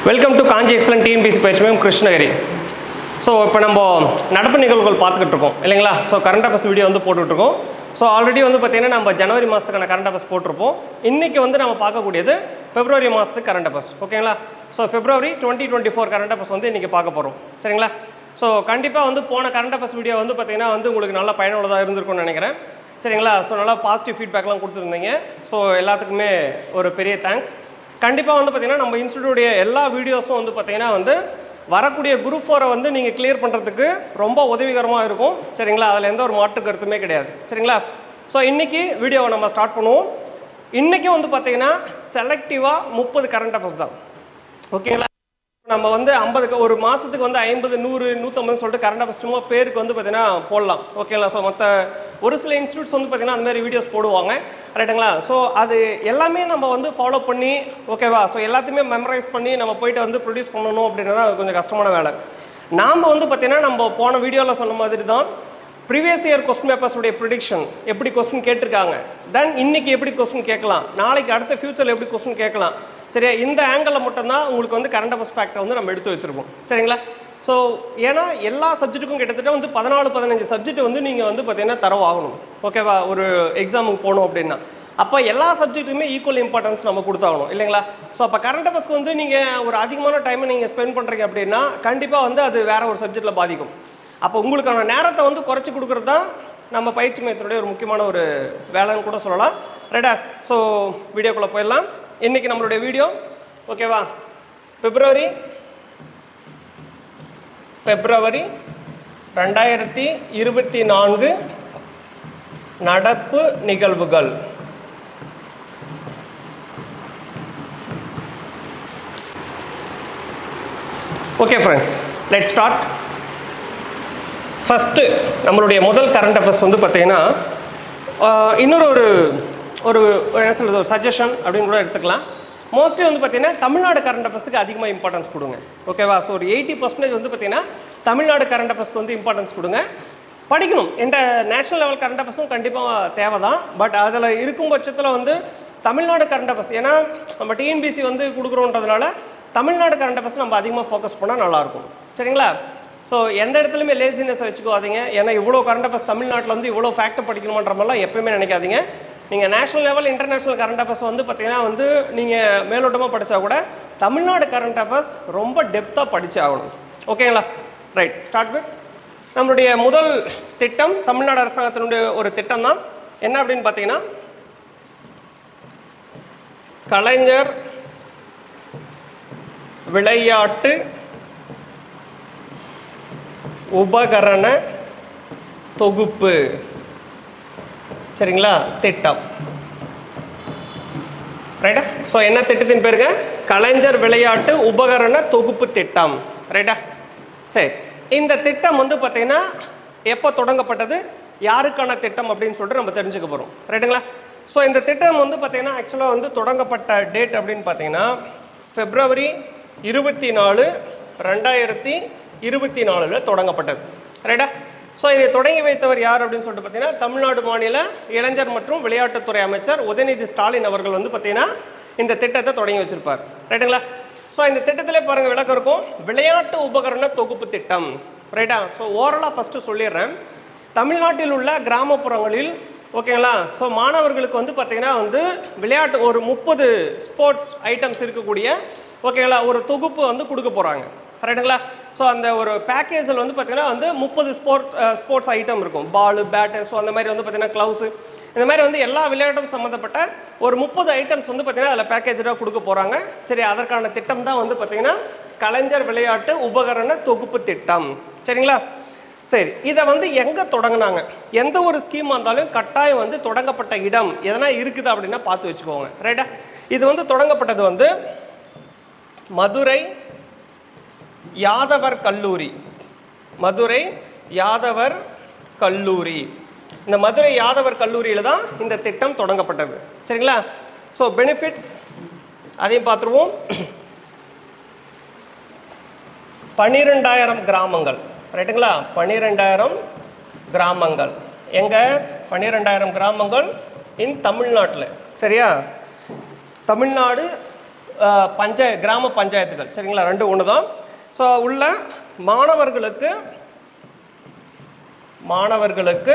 welcome to Kanchi excellence TNPSC பயிற்சி மேம் Krishnagiri so இப்போ நம்ம நடப்பு நிகழ்வுகள் பார்த்துக்கிட்டு இருக்கோம் இல்லைங்களா ஸோ கரண்ட் அஃபேர்ஸ் வீடியோ வந்து போட்டுட்டு இருக்கோம் ஸோ ஆல்ரெடி வந்து பார்த்தீங்கன்னா நம்ம ஜனவரி மாதத்துக்கான கரண்ட் அஃபேர்ஸ் போட்டிருப்போம் இன்றைக்கி வந்து நம்ம பார்க்கக்கூடியது பிப்ரவரி மாதத்துக்கு கரண்ட் அஃபேர்ஸ் ஓகேங்களா so February twenty twenty four current affairs வந்து இன்றைக்கி பார்க்க போகிறோம் சரிங்களா ஸோ கண்டிப்பாக வந்து போன கரண்ட் அஃபேர்ஸ் வீடியோ வந்து பார்த்தீங்கன்னா வந்து உங்களுக்கு நல்ல பயனுள்ளதாக இருந்திருக்கும்னு நினைக்கிறேன் சரிங்களா ஸோ நல்லா பாசிட்டிவ் ஃபீட்பேக்லாம் கொடுத்துருந்தீங்க ஸோ எல்லாத்துக்குமே ஒரு பெரிய தேங்க்ஸ் கண்டிப்பாக வந்து பார்த்தீங்கன்னா நம்ம இன்ஸ்டியூட்டுடைய எல்லா வீடியோஸும் வந்து பார்த்தீங்கன்னா வந்து வரக்கூடிய குரூப் ஃபோரை வந்து நீங்கள் கிளியர் பண்ணுறதுக்கு ரொம்ப உதவிகரமாக இருக்கும் சரிங்களா அதில் எந்த ஒரு மாற்று கருத்துமே கிடையாது சரிங்களா ஸோ இன்றைக்கி வீடியோவை நம்ம ஸ்டார்ட் பண்ணுவோம் இன்றைக்கி வந்து பார்த்தீங்கன்னா செலக்டிவாக முப்பது கரண்ட் அஃபேர்ஸ் தான் ஓகேங்களா நம்ம வந்து ஐம்பதுக்கு ஒரு மாதத்துக்கு வந்து ஐம்பது நூறு நூற்றம்பது சொல்லிட்டு கரண்ட் அஃபேர்ஸ் சும்மா பேருக்கு வந்து பார்த்தீங்கன்னா போடலாம் ஓகேங்களா ஸோ மற்ற ஒரு சில இன்ஸ்டியூட்ஸ் வந்து பார்த்தீங்கன்னா அந்த மாதிரி வீடியோஸ் போடுவாங்க ரைட்டுங்களா ஸோ அது எல்லாமே நம்ம வந்து ஃபாலோ பண்ணி ஓகேவா ஸோ எல்லாத்தையுமே மெமரைஸ் பண்ணி நம்ம போயிட்டு வந்து ப்ரொடியூஸ் பண்ணணும் அப்படின்றத அது கொஞ்சம் கஷ்டமான வேலை நாம் வந்து பார்த்தீங்கன்னா நம்ம போன வீடியோவில் சொன்ன மாதிரி தான் ப்ரீவியஸ் இயர் கொஸ்டின் பேப்பர்ஸுடைய ப்ரிடிக்ஷன் எப்படி கொஸ்டின் கேட்டிருக்காங்க தென் இன்னைக்கு எப்படி கொஸ்டின் கேட்கலாம் நாளைக்கு அடுத்த ஃபியூச்சரில் எப்படி கொஸ்டின் கேட்கலாம் சரியா இந்த ஆங்கிளில் மட்டும்தான் உங்களுக்கு வந்து கரண்ட் அஃபேர்ஸ் ஃபேக்டை வந்து நம்ம எடுத்து வச்சிருப்போம் சரிங்களா ஸோ ஏன்னா எல்லா சப்ஜெக்ட்டுக்கும் கிட்டத்தட்ட வந்து பதினாலு பதினஞ்சு சப்ஜெக்ட் வந்து நீங்கள் வந்து பார்த்தீங்கன்னா தரவாகணும் ஓகேவா ஒரு எக்ஸாமுக்கு போகணும் அப்படின்னா அப்போ எல்லா சப்ஜெக்ட்டுக்குமே ஈக்குவல் இம்பார்ட்டன்ஸ் நம்ம கொடுத்தாகணும் இல்லைங்களா ஸோ அப்போ கரண்ட் அஃபேர்ஸ்க்கு வந்து நீங்கள் ஒரு அதிகமான டைமை நீங்கள் ஸ்பெண்ட் பண்ணுறீங்க அப்படின்னா கண்டிப்பாக வந்து அது வேற ஒரு சப்ஜெக்ட்டில் பாதிக்கும் அப்போ உங்களுக்கான நேரத்தை வந்து குறைச்சி கொடுக்குறது தான் நம்ம பயிற்சி மையத்தினுடைய ஒரு முக்கியமான ஒரு வேலைன்னு கூட சொல்லலாம் ரைட்டா ஸோ வீடியோக்குள்ளே போயிடலாம் இன்றைக்கி நம்மளுடைய வீடியோ ஓகேவா பிப்ரவரி பிப்ரவரி ரெண்டாயிரத்தி இருபத்தி நான்கு நடப்பு நிகழ்வுகள் okay friends let start first நம்மளுடைய முதல் கரண்ட் அஃபேர்ஸ் வந்து பார்த்தீங்கன்னா ஆஹ், இன்னொரு ஒரு ஒரு என்ன சொல்கிறது ஒரு சஜஷன் அப்படின்னு கூட எடுத்துக்கலாம் மோஸ்ட்லி வந்து பார்த்தீங்கன்னா தமிழ்நாடு கரண்ட் அஃபேர்ஸுக்கு அதிகமாக இம்பார்ட்டன்ஸ் கொடுங்க ஓகேவா ஸோ ஒரு எயிட்டி பர்சன்டேஜ் வந்து பார்த்தீங்கன்னா தமிழ்நாடு கரண்ட் அஃபேர்ஸ்க்கு வந்து இம்பார்ட்டன்ஸ் கொடுங்க படிக்கணும் எந்த நேஷனல் லெவல் கரண்ட் அஃபேர்ஸும் கண்டிப்பாக தேவை தான் பட் அதில் இருக்கும் பட்சத்தில் வந்து தமிழ்நாடு கரண்ட் அஃபேர்ஸ் ஏன்னா நம்ம டிஎன்பிசி வந்து கொடுக்குறோன்றதுனால தமிழ்நாடு கரண்ட் அஃபேர்ஸ் நம்ம அதிகமாக ஃபோக்கஸ் பண்ணால் நல்லாயிருக்கும் சரிங்களா ஸோ எந்த இடத்துலையுமே லேசினஸ் வச்சுக்கோதீங்க ஏன்னா இவ்வளோ கரண்ட் அஃபேர்ஸ் தமிழ்நாட்டில் வந்து இவ்வளோ ஃபேக்ட் படிக்கணுமன்ற மாதிரிலாம் எப்பயுமே நினைக்காதீங்க நீங்கள் national level international current affairs வந்து பார்த்தீங்கன்னா வந்து நீங்கள் மேலோட்டமாக படித்தா கூட தமிழ்நாடு கரண்ட் அஃபேர்ஸ் ரொம்ப டெப்த்தாக படிச்சு ஆகணும் ஓகேங்களா ரைட் ஸ்டார்ட் வித் நம்மளுடைய முதல் திட்டம் தமிழ்நாடு அரசாங்கத்தினுடைய ஒரு திட்டம் தான் என்ன அப்படின்னு பார்த்தீங்கன்னா கலைஞர் விளையாட்டு உபகரண தொகுப்பு சரிங்களா திட்டம் ரைட்டா ஸோ என்ன திட்டத்தின் பேருங்க கலைஞர் விளையாட்டு உபகரண தொகுப்பு திட்டம் ரைட்டா சரி இந்த திட்டம் வந்து பார்த்தீங்கன்னா எப்போ தொடங்கப்பட்டது யாருக்கான திட்டம் அப்படின்னு சொல்லிட்டு நம்ம தெரிஞ்சுக்க போகிறோம் ரைட்டுங்களா ஸோ இந்த திட்டம் வந்து பார்த்தீங்கன்னா ஆக்சுவலாக வந்து தொடங்கப்பட்ட டேட் அப்படின்னு பார்த்தீங்கன்னா பிப்ரவரி இருபத்தி நாலு ரெண்டாயிரத்தி இருபத்தி நாலில் தொடங்கப்பட்டது ரைட்டா ஸோ இதை தொடங்கி வைத்தவர் யார் அப்படின்னு சொல்லிட்டு பார்த்தீங்கன்னா தமிழ்நாடு மாநில இளைஞர் மற்றும் விளையாட்டுத்துறை அமைச்சர் உதயநிதி ஸ்டாலின் அவர்கள் வந்து பார்த்தீங்கன்னா இந்த திட்டத்தை தொடங்கி வச்சிருப்பார் ரைட்டுங்களா ஸோ இந்த திட்டத்திலே பாருங்க விளக்கம் இருக்கும் விளையாட்டு உபகரண தொகுப்பு திட்டம் ரைட்டா ஸோ ஓரலாக ஃபஸ்ட்டு சொல்லிடுறேன் தமிழ்நாட்டில் உள்ள கிராமப்புறங்களில் ஓகேங்களா ஸோ மாணவர்களுக்கு வந்து பார்த்தீங்கன்னா வந்து விளையாட்டு ஒரு முப்பது ஸ்போர்ட்ஸ் ஐட்டம்ஸ் இருக்கக்கூடிய ஓகேங்களா ஒரு தொகுப்பு வந்து கொடுக்க போகிறாங்க ரைட்டுங்களா ஸோ அந்த ஒரு பேக்கேஜில் வந்து பார்த்தீங்கன்னா வந்து முப்பது ஸ்போர்ட் ஸ்போர்ட்ஸ் ஐட்டம் இருக்கும் பாலு பேட்டு ஸோ அந்த மாதிரி வந்து பார்த்தீங்கன்னா க்ளவுஸு இந்த மாதிரி வந்து எல்லா விளையாட்டும் சம்மந்தப்பட்ட ஒரு முப்பது ஐட்டம்ஸ் வந்து பார்த்தீங்கன்னா அதில் பேக்கேஜாக கொடுக்க போகிறாங்க சரி அதற்கான திட்டம் தான் வந்து பார்த்தீங்கன்னா கலைஞர் விளையாட்டு உபகரண தொகுப்பு திட்டம் சரிங்களா சரி இதை வந்து எங்கே தொடங்கினாங்க எந்த ஒரு ஸ்கீமாக இருந்தாலும் கட்டாயம் வந்து தொடங்கப்பட்ட இடம் எதனா இருக்குது அப்படின்னா பார்த்து வச்சுக்கோங்க ரைட்டா இது வந்து தொடங்கப்பட்டது வந்து மதுரை யாதவர் கல்லூரி மதுரை யாதவர் கல்லூரி இந்த மதுரை யாதவர் கல்லூரியில் தான் இந்த திட்டம் தொடங்கப்பட்டது சரிங்களா ஸோ பெனிஃபிட்ஸ் அதையும் பார்த்துருவோம் பன்னிரெண்டாயிரம் கிராமங்கள் ரைட்டுங்களா பன்னிரெண்டாயிரம் கிராமங்கள் எங்க பன்னிரெண்டாயிரம் கிராமங்கள் இன் தமிழ்நாட்டில் சரியா தமிழ்நாடு அஹ், பஞ்சாய கிராம பஞ்சாயத்துகள் சரிங்களா ரெண்டு ஒன்று தான் ஸோ உள்ள மாணவர்களுக்கு மாணவர்களுக்கு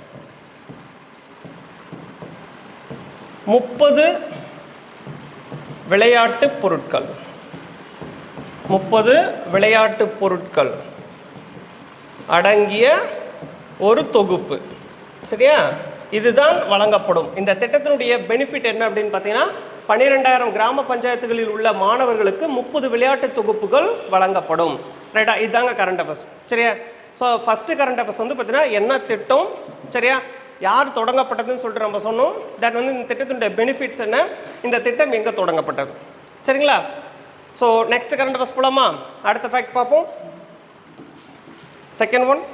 முப்பது விளையாட்டு பொருட்கள் முப்பது விளையாட்டு பொருட்கள் அடங்கிய ஒரு தொகுப்பு சரியா இதுதான் வழங்கப்படும் இந்த திட்டத்தினுடைய பெனிஃபிட் என்ன அப்படின்னு பார்த்தீங்கன்னா பன்னிரெண்டாயிரம் கிராம பஞ்சாயத்துகளில் உள்ள மாணவர்களுக்கு முப்பது விளையாட்டு தொகுப்புகள் வழங்கப்படும் ரைட்டா இதுதாங்க கரண்ட் அஃபேர்ஸ் சரியா ஸோ ஃபஸ்ட்டு கரண்ட் அஃபேர்ஸ் வந்து பார்த்தீங்கன்னா என்ன திட்டம் சரியா யார் தொடங்கப்பட்டதுன்னு சொல்லிட்டு நம்ம சொன்னோம் தட் வந்து இந்த திட்டத்தினுடைய பெனிஃபிட்ஸ் என்ன இந்த திட்டம் எங்கே தொடங்கப்பட்டது சரிங்களா ஸோ நெக்ஸ்ட் கரண்ட் அஃபேர்ஸ் போலாமா அடுத்த ஃபேக்ட் பார்ப்போம் செகண்ட் ஒன்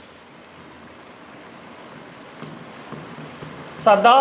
சதா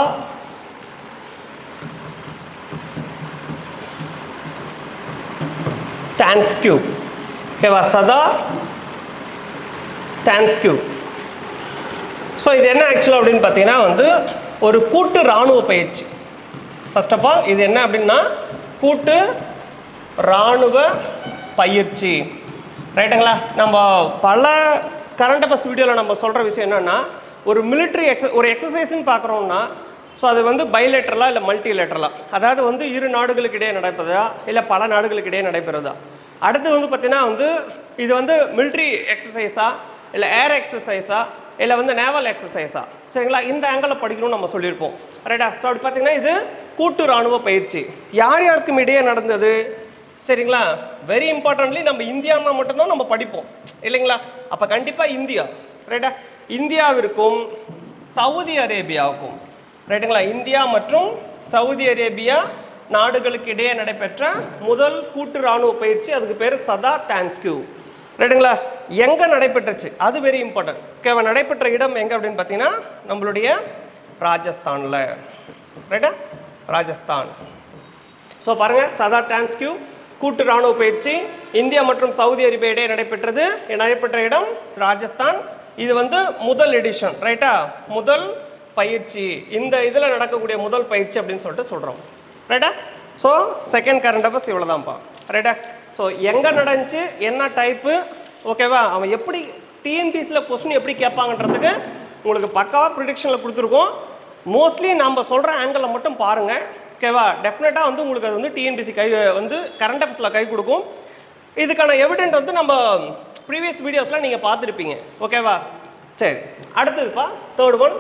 டான்ஸ்கியூ ஓகேவா சதா டான்ஸ்கியூ ஸோ இது என்ன ஆக்சுவலாக அப்படின்னு பார்த்தீங்கன்னா வந்து ஒரு கூட்டு இராணுவ பயிற்சி ஃபர்ஸ்ட் ஆஃப் ஆல் இது என்ன அப்படின்னா கூட்டு இராணுவ பயிற்சி ரைட்டுங்களா நம்ம பல கரண்ட் அஃபேர்ஸ் வீடியோவில் நம்ம சொல்கிற விஷயம் என்னென்னா ஒரு military எக்ஸ ஒரு எக்ஸசைஸ்ன்னு பார்க்குறோம்னா ஸோ அது வந்து பைலேட்டரலா இல்லை மல்டிலேட்டரலா அதாவது வந்து இரு நாடுகளுக்கு இடையே நடப்பதா இல்லை பல நாடுகளுக்கு இடையே நடைபெறுதா அடுத்து வந்து பார்த்தீங்கன்னா வந்து இது வந்து military எக்ஸசைஸா இல்லை ஏர் எக்ஸசைஸா இல்லை வந்து நேவல் எக்ஸசைஸா சரிங்களா இந்த ஆங்கிளில் படிக்கணும்னு நம்ம சொல்லியிருப்போம் ரைட்டா ஸோ அப்படி பார்த்தீங்கன்னா இது கூட்டு இராணுவ பயிற்சி யார் யாருக்கும் இடையே நடந்தது சரிங்களா வெரி இம்பார்ட்டன்ட்லி நம்ம இந்தியான்னா மட்டும்தான் நம்ம படிப்போம் இல்லைங்களா அப்போ கண்டிப்பாக இந்தியா ரைட்டா இந்தியாவிற்கும் சவுதி அரேபியாவுக்கும் ரைட்டுங்களா இந்தியா மற்றும் சவுதி அரேபியா நாடுகளுக்கு இடையே நடைபெற்ற முதல் கூட்டு இராணுவ பயிற்சி அதுக்கு பேர் சதா தேங்க்ஸ்கியூ ரைட்டுங்களா எங்கே நடைபெற்றுச்சு அது வெரி இம்பார்ட்டன்ட் ஓகேவா நடைபெற்ற இடம் எங்கே அப்படின்னு பார்த்தீங்கன்னா நம்மளுடைய ராஜஸ்தானில் ரைட்டா ராஜஸ்தான் ஸோ பாருங்க சதா டான்ஸ்கியூ கூட்டு ராணுவ பயிற்சி இந்தியா மற்றும் சவுதி அரேபியா இடையே நடைபெற்றது நடைபெற்ற இடம் ராஜஸ்தான் இது வந்து முதல் எடிஷன் ரைட்டா முதல் பயிற்சி இந்த இதில் நடக்கக்கூடிய முதல் பயிற்சி அப்படின்னு சொல்லிட்டு சொல்கிறோம் ரைட்டா ஸோ செகண்ட் கரண்ட் அஃபேர்ஸ் இவ்வளோதான்ப்பா ரைட்டா ஸோ எங்கே நடந்துச்சு என்ன டைப்பு ஓகேவா அவன் எப்படி டிஎன்பிசியில் கொஸ்டின் எப்படி கேட்பாங்கன்றதுக்கு உங்களுக்கு பக்காவாக ப்ரிடிக்ஷனில் கொடுத்துருக்கோம் மோஸ்ட்லி நம்ம சொல்கிற ஆங்கிளில் மட்டும் பாருங்கள் ஓகேவா டெஃபினட்டாக வந்து உங்களுக்கு அது வந்து டிஎன்பிசி கை வந்து கரண்ட் அஃபேர்ஸில் கை கொடுக்கும் இதுக்கான எவிடென்ட் வந்து நம்ம ப்ரீவியஸ் வீடியோஸில் நீங்கள் பார்த்துருப்பீங்க ஓகேவா சரி அடுத்ததுப்பா தேர்ட் ஒன்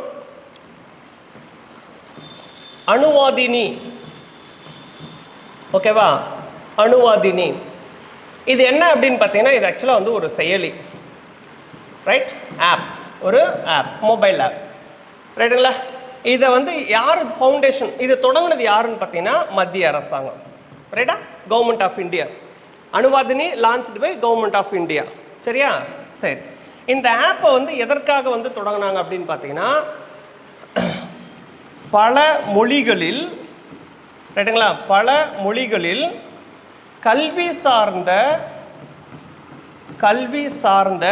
அணுவாதினி ஓகேவா அணுவாதினி இது என்ன அப்படின்னு பார்த்தீங்கன்னா இது ஆக்சுவலாக வந்து ஒரு செயலி ரைட் ஆப் ஒரு ஆப் மொபைல் ஆப் ரைட்டுங்களா இதை வந்து யார் ஃபவுண்டேஷன் இது தொடங்குனது யாருன்னு பார்த்தீங்கன்னா மத்திய அரசாங்கம் ரைட்டா government of India Anuvadini launched by government of India சரியா சரி இந்த ஆப்பை வந்து எதற்காக வந்து தொடங்கினாங்க அப்படின்னு பார்த்தீங்கன்னா பல மொழிகளில் ரைட்டுங்களா பல மொழிகளில் கல்வி சார்ந்த கல்வி சார்ந்த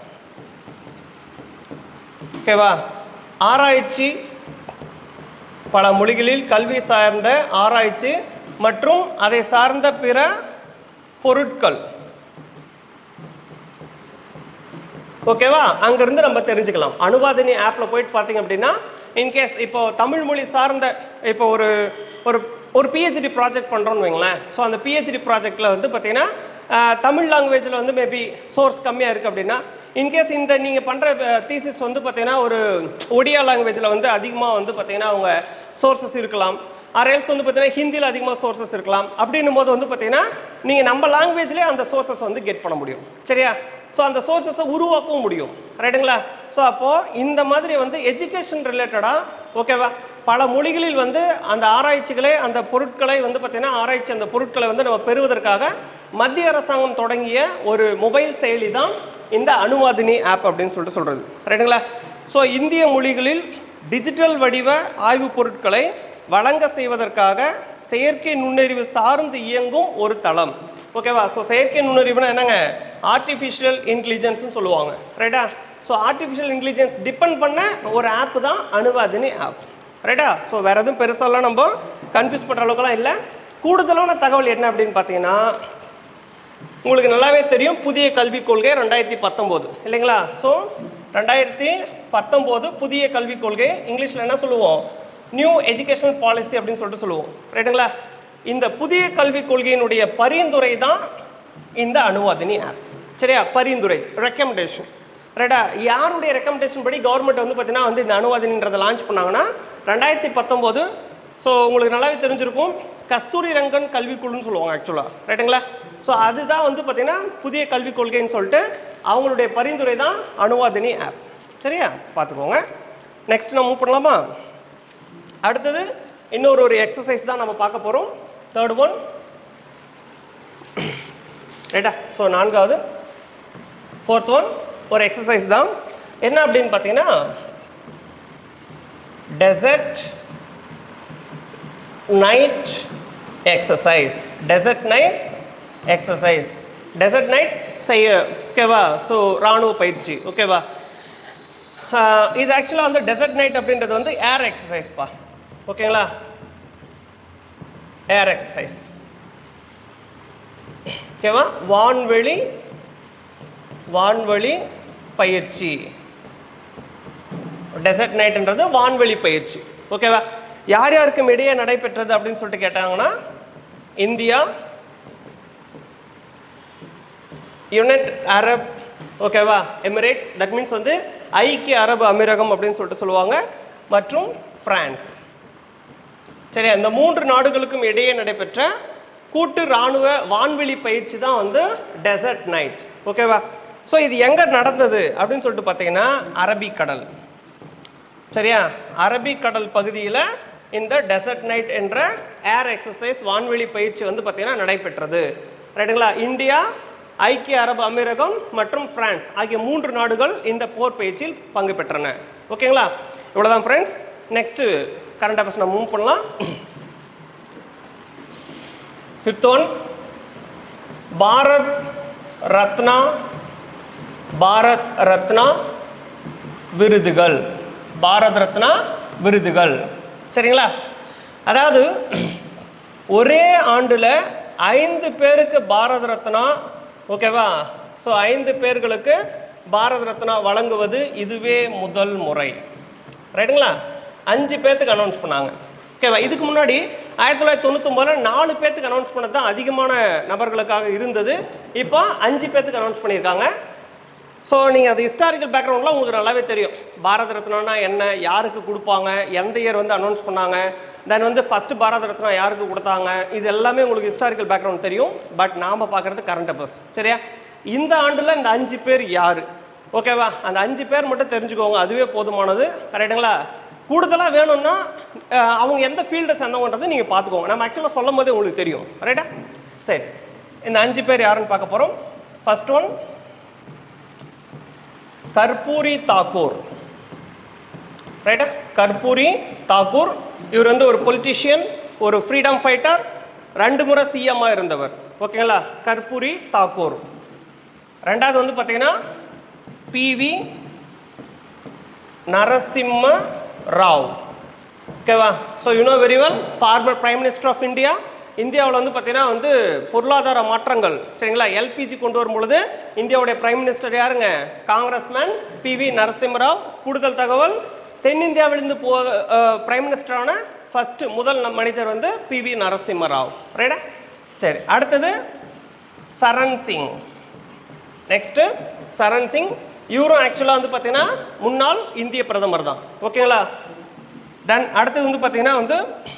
ஓகேவா ஆராய்ச்சி பல மொழிகளில் கல்வி சார்ந்த ஆராய்ச்சி மற்றும் அதை சார்ந்த பிற பொருட்கள் ஓகேவா அங்கிருந்து நம்ம தெரிஞ்சுக்கலாம் அனுவாதினி ஆப்பில் போயிட்டு பார்த்தீங்க அப்படின்னா இன்கேஸ் இப்போ தமிழ் மொழி சார்ந்த இப்போ ஒரு ஒரு ஒரு பிஹெச்டி ப்ராஜெக்ட் பண்ணுறோன்னு வைங்களேன் ஸோ அந்த பிஹெச்டி ப்ராஜெக்டில் வந்து பார்த்தீங்கன்னா ஆஹ், தமிழ் லாங்குவேஜில் வந்து மேபி சோர்ஸ் கம்மியாக இருக்குது அப்படின்னா இன்கேஸ் இந்த நீங்கள் பண்ணுற தீசிஸ் வந்து பார்த்தீங்கன்னா ஒரு ஒடியா லாங்குவேஜில் வந்து அதிகமாக வந்து பார்த்தீங்கன்னா அவங்க சோர்சஸ் இருக்கலாம் அரேல்ஸ் வந்து பார்த்தீங்கன்னா ஹிந்தியில் அதிகமாக சோர்சஸ் இருக்கலாம் அப்படின்னும் போது வந்து பார்த்தீங்கன்னா நீங்கள் நம்ம லாங்குவேஜ்லேயே அந்த சோர்சஸ் வந்து கெட் பண்ண முடியும் சரியா ஸோ அந்த சோர்சஸை உருவாக்கவும் முடியும் ரைட்டுங்களா ஸோ அப்போது இந்த மாதிரி வந்து எஜுகேஷன் ரிலேட்டடாக ஓகேவா பல மொழிகளில் வந்து அந்த ஆராய்ச்சிகளை அந்த பொருட்களை வந்து பார்த்தீங்கன்னா ஆராய்ச்சி அந்த பொருட்களை வந்து நம்ம பெறுவதற்காக மத்திய அரசாங்கம் தொடங்கிய ஒரு மொபைல் செயலி தான் இந்த அணுவாதினி ஆப் அப்படின்னு சொல்லிட்டு சொல்கிறது ரைட்டுங்களா ஸோ இந்திய மொழிகளில் டிஜிட்டல் வடிவ ஆய்வுப் பொருட்களை வழங்க செய்வதற்காக செயற்கை நுண்ணறிவு சார்ந்து இயங்கும் ஒரு தளம் ஓகேவா ஸோ செயற்கை நுண்ணறிவுனா என்னங்க ஆர்டிஃபிஷியல் இன்டெலிஜென்ஸ்னு சொல்லுவாங்க ரைட்டா ஸோ ஆர்டிஃபிஷியல் இன்டெலிஜென்ஸ் டிபெண்ட் பண்ண ஒரு ஆப் தான் அணுவாதினி ஆப் ரைட்டா ஸோ வேறு எதுவும் பெருசாலாம் நம்ம கன்ஃபியூஸ் பண்ணுற அளவுக்குலாம் இல்லை கூடுதலான தகவல் என்ன அப்படின்னு பார்த்தீங்கன்னா உங்களுக்கு நல்லாவே தெரியும் புதிய கல்விக் கொள்கை ரெண்டாயிரத்தி பத்தொம்போது இல்லைங்களா ஸோ ரெண்டாயிரத்தி பத்தொம்போது புதிய கல்விக் கொள்கை இங்கிலீஷில் என்ன சொல்லுவோம் நியூ எஜுகேஷனல் பாலிசி அப்படின்னு சொல்லிட்டு சொல்லுவோம் ரைட்டுங்களா இந்த புதிய கல்விக் கொள்கையினுடைய பரிந்துரை தான் இந்த அனுவாதினி ஆப் சரியா பரிந்துரை ரெக்கமெண்டேஷன் ரைட்டா யாருடைய ரெக்கமெண்டேஷன் படி கவர்மெண்ட் வந்து பார்த்தீங்கன்னா வந்து இந்த அனுவாதினின்றதை லான்ச் பண்ணாங்கன்னா ரெண்டாயிரத்தி பத்தொம்போது ஸோ உங்களுக்கு நல்லாவே தெரிஞ்சிருக்கும் கஸ்தூரி ரங்கன் கல்விக்குழுன்னு சொல்லுவாங்க ஆக்சுவலாக ரைட்டுங்களா ஸோ அதுதான் வந்து பார்த்தீங்கன்னா புதிய கல்விக் கொள்கைன்னு சொல்லிட்டு அவங்களுடைய பரிந்துரை தான் அனுவாதினி ஆப் சரியா பார்த்துக்கோங்க நெக்ஸ்ட் நம்ம மூவ் பண்ணலாமா அடுத்தது இன்னொரு ஒரு எக்ஸசைஸ் தான் நம்ம பார்க்க போகிறோம் தேர்ட் ஒன் ரைட்டா ஸோ நான்காவது ஃபோர்த் ஒன் ஒரு எக்ஸசைஸ் தான் என்ன அப்படின்னு பார்த்தீங்கன்னா desert knight exercise desert knight exercise desert knight செய்ய ஓகேவா ஸோ ராணுவ பயிற்சி ஓகேவா ஆஹ் இது ஆக்சுவலாக வந்து டெசர்ட் நைட் அப்படின்றது வந்து ஏர் எக்ஸசைஸ்ப்பா ஓகேங்களா ஏர் எக்ஸசைஸ் ஓகேவா வான்வெளி வான்வெளி பயிற்சி டெசர்ட் நைட்ன்றது வான்வெளி பயிற்சி ஓகேவா யார் யாருக்கும் இடையே நடைபெற்றது அப்படின்னு சொல்லிட்டு கேட்டாங்கன்னா இந்தியா யுனைட் அரப் ஓகேவா எமிரேட்ஸ் தட் மீன்ஸ் வந்து ஐக்கிய அரபு அமீரகம் அப்படின்னு சொல்லிட்டு சொல்லுவாங்க மற்றும் பிரான்ஸ் சரி அந்த மூன்று நாடுகளுக்கும் இடையே நடைபெற்ற கூட்டு இராணுவ வான்வெளி பயிற்சி தான் வந்து டெசர்ட் நைட் ஓகேவா ஸோ இது எங்கே நடந்தது அப்படின்னு சொல்லிட்டு பார்த்தீங்கன்னா அரபிக்கடல் சரியா அரபிக்கடல் பகுதியில் இந்த டெசர்ட் நைட் என்ற ஏர் எக்ஸசைஸ் வான்வெளி பயிற்சி வந்து பார்த்தீங்கன்னா நடைபெற்றது ரைட்டுங்களா இந்தியா ஐக்கிய அரபு அமீரகம் மற்றும் பிரான்ஸ் ஆகிய மூன்று நாடுகள் இந்த போர் பயிற்சியில் பங்கு பெற்றன ஓகேங்களா இவ்வளோதான் ஃப்ரெண்ட்ஸ் நெக்ஸ்ட்டு கரண்ட் அஃபேர்ஸ் நம்ம மூவ் பண்ணலாம் ஃபிஃப்த் ஒன் பாரத் ரத்னா பாரத் ரத்னா விருதுகள் பாரத் ரத்னா விருதுகள் சரிங்களா அதாவது ஒரே ஆண்டில் ஐந்து பேருக்கு பாரத ரத்னா ஓகேவா ஸோ ஐந்து பேர்களுக்கு பாரத ரத்னா வழங்குவது இதுவே முதல் முறை ரைட்டுங்களா அஞ்சு பேர்த்துக்கு அனௌன்ஸ் பண்ணாங்க ஓகேவா இதுக்கு முன்னாடி ஆயிரத்தி தொள்ளாயிரத்தி தொண்ணூத்தொம்பதில் நாலு பேர்த்துக்கு அனௌன்ஸ் பண்ணது தான் அதிகமான நபர்களுக்காக இருந்தது இப்போ அஞ்சு பேர்த்துக்கு அனௌன்ஸ் பண்ணியிருக்காங்க ஸோ நீங்கள் அது ஹிஸ்டாரிக்கல் பேக்ரவுண்ட்லாம் உங்களுக்கு நல்லாவே தெரியும் பாரத ரத்னானா என்ன யாருக்கு கொடுப்பாங்க எந்த இயர் வந்து அனௌன்ஸ் பண்ணாங்க தென் வந்து ஃபர்ஸ்ட் பாரத ரத்னா யாருக்கு கொடுத்தாங்க இது எல்லாமே உங்களுக்கு ஹிஸ்டாரிக்கல் பேக்ரவுண்ட் தெரியும் பட் நாம் பார்க்குறது கரண்ட் அஃபேர்ஸ் சரியா இந்த ஆண்டில் இந்த அஞ்சு பேர் யார் ஓகேவா அந்த அஞ்சு பேர் மட்டும் தெரிஞ்சுக்கோங்க அதுவே போதுமானது ரைட்டுங்களா கூடுதலாக வேணும்னா அஹ், அவங்க எந்த ஃபீல்டை சேர்ந்தவங்கன்றது நீங்கள் பார்த்துக்கோங்க நம்ம ஆக்சுவலாக சொல்லும் போதே உங்களுக்கு தெரியும் ரைட்டா சரி இந்த அஞ்சு பேர் யாருன்னு பார்க்க போகிறோம் ஃபர்ஸ்ட் ஒன் கர்பூரி தாக்கூர் ரைட்டா கர்பூரி தாக்கூர் இவர் வந்து ஒரு பொலிட்டிஷியன் ஒரு ஃப்ரீடம் ஃபைட்டர் ரெண்டு முறை சிஎம்மாக இருந்தவர் ஓகேங்களா கர்பூரி தாக்கூர் ரெண்டாவது வந்து பார்த்தீங்கன்னா பிவி நரசிம்ம ராவ் ஓகேவா so you know very well former prime minister of India இந்தியாவில் வந்து பார்த்தீங்கன்னா வந்து பொருளாதார மாற்றங்கள் சரிங்களா எல்பிஜி கொண்டு வரும் பொழுது இந்தியாவுடைய பிரைம் மினிஸ்டர் யாருங்க காங்கிரஸ்மேன் பிவி நரசிம்மராவ் கூடுதல் தகவல் தென்னிந்தியாவிலிருந்து போ பிரைம் மினிஸ்டரான ஃபர்ஸ்ட் முதல் நம் மனிதர் வந்து பிவி நரசிம்மராவ் ரைட்டா சரி அடுத்தது சரண் சிங் நெக்ஸ்ட்டு சரண் சிங் இவரும் ஆக்சுவலாக வந்து பார்த்தீங்கன்னா முன்னாள் இந்திய பிரதமர் தான் ஓகேங்களா தென் அடுத்தது வந்து பார்த்தீங்கன்னா வந்து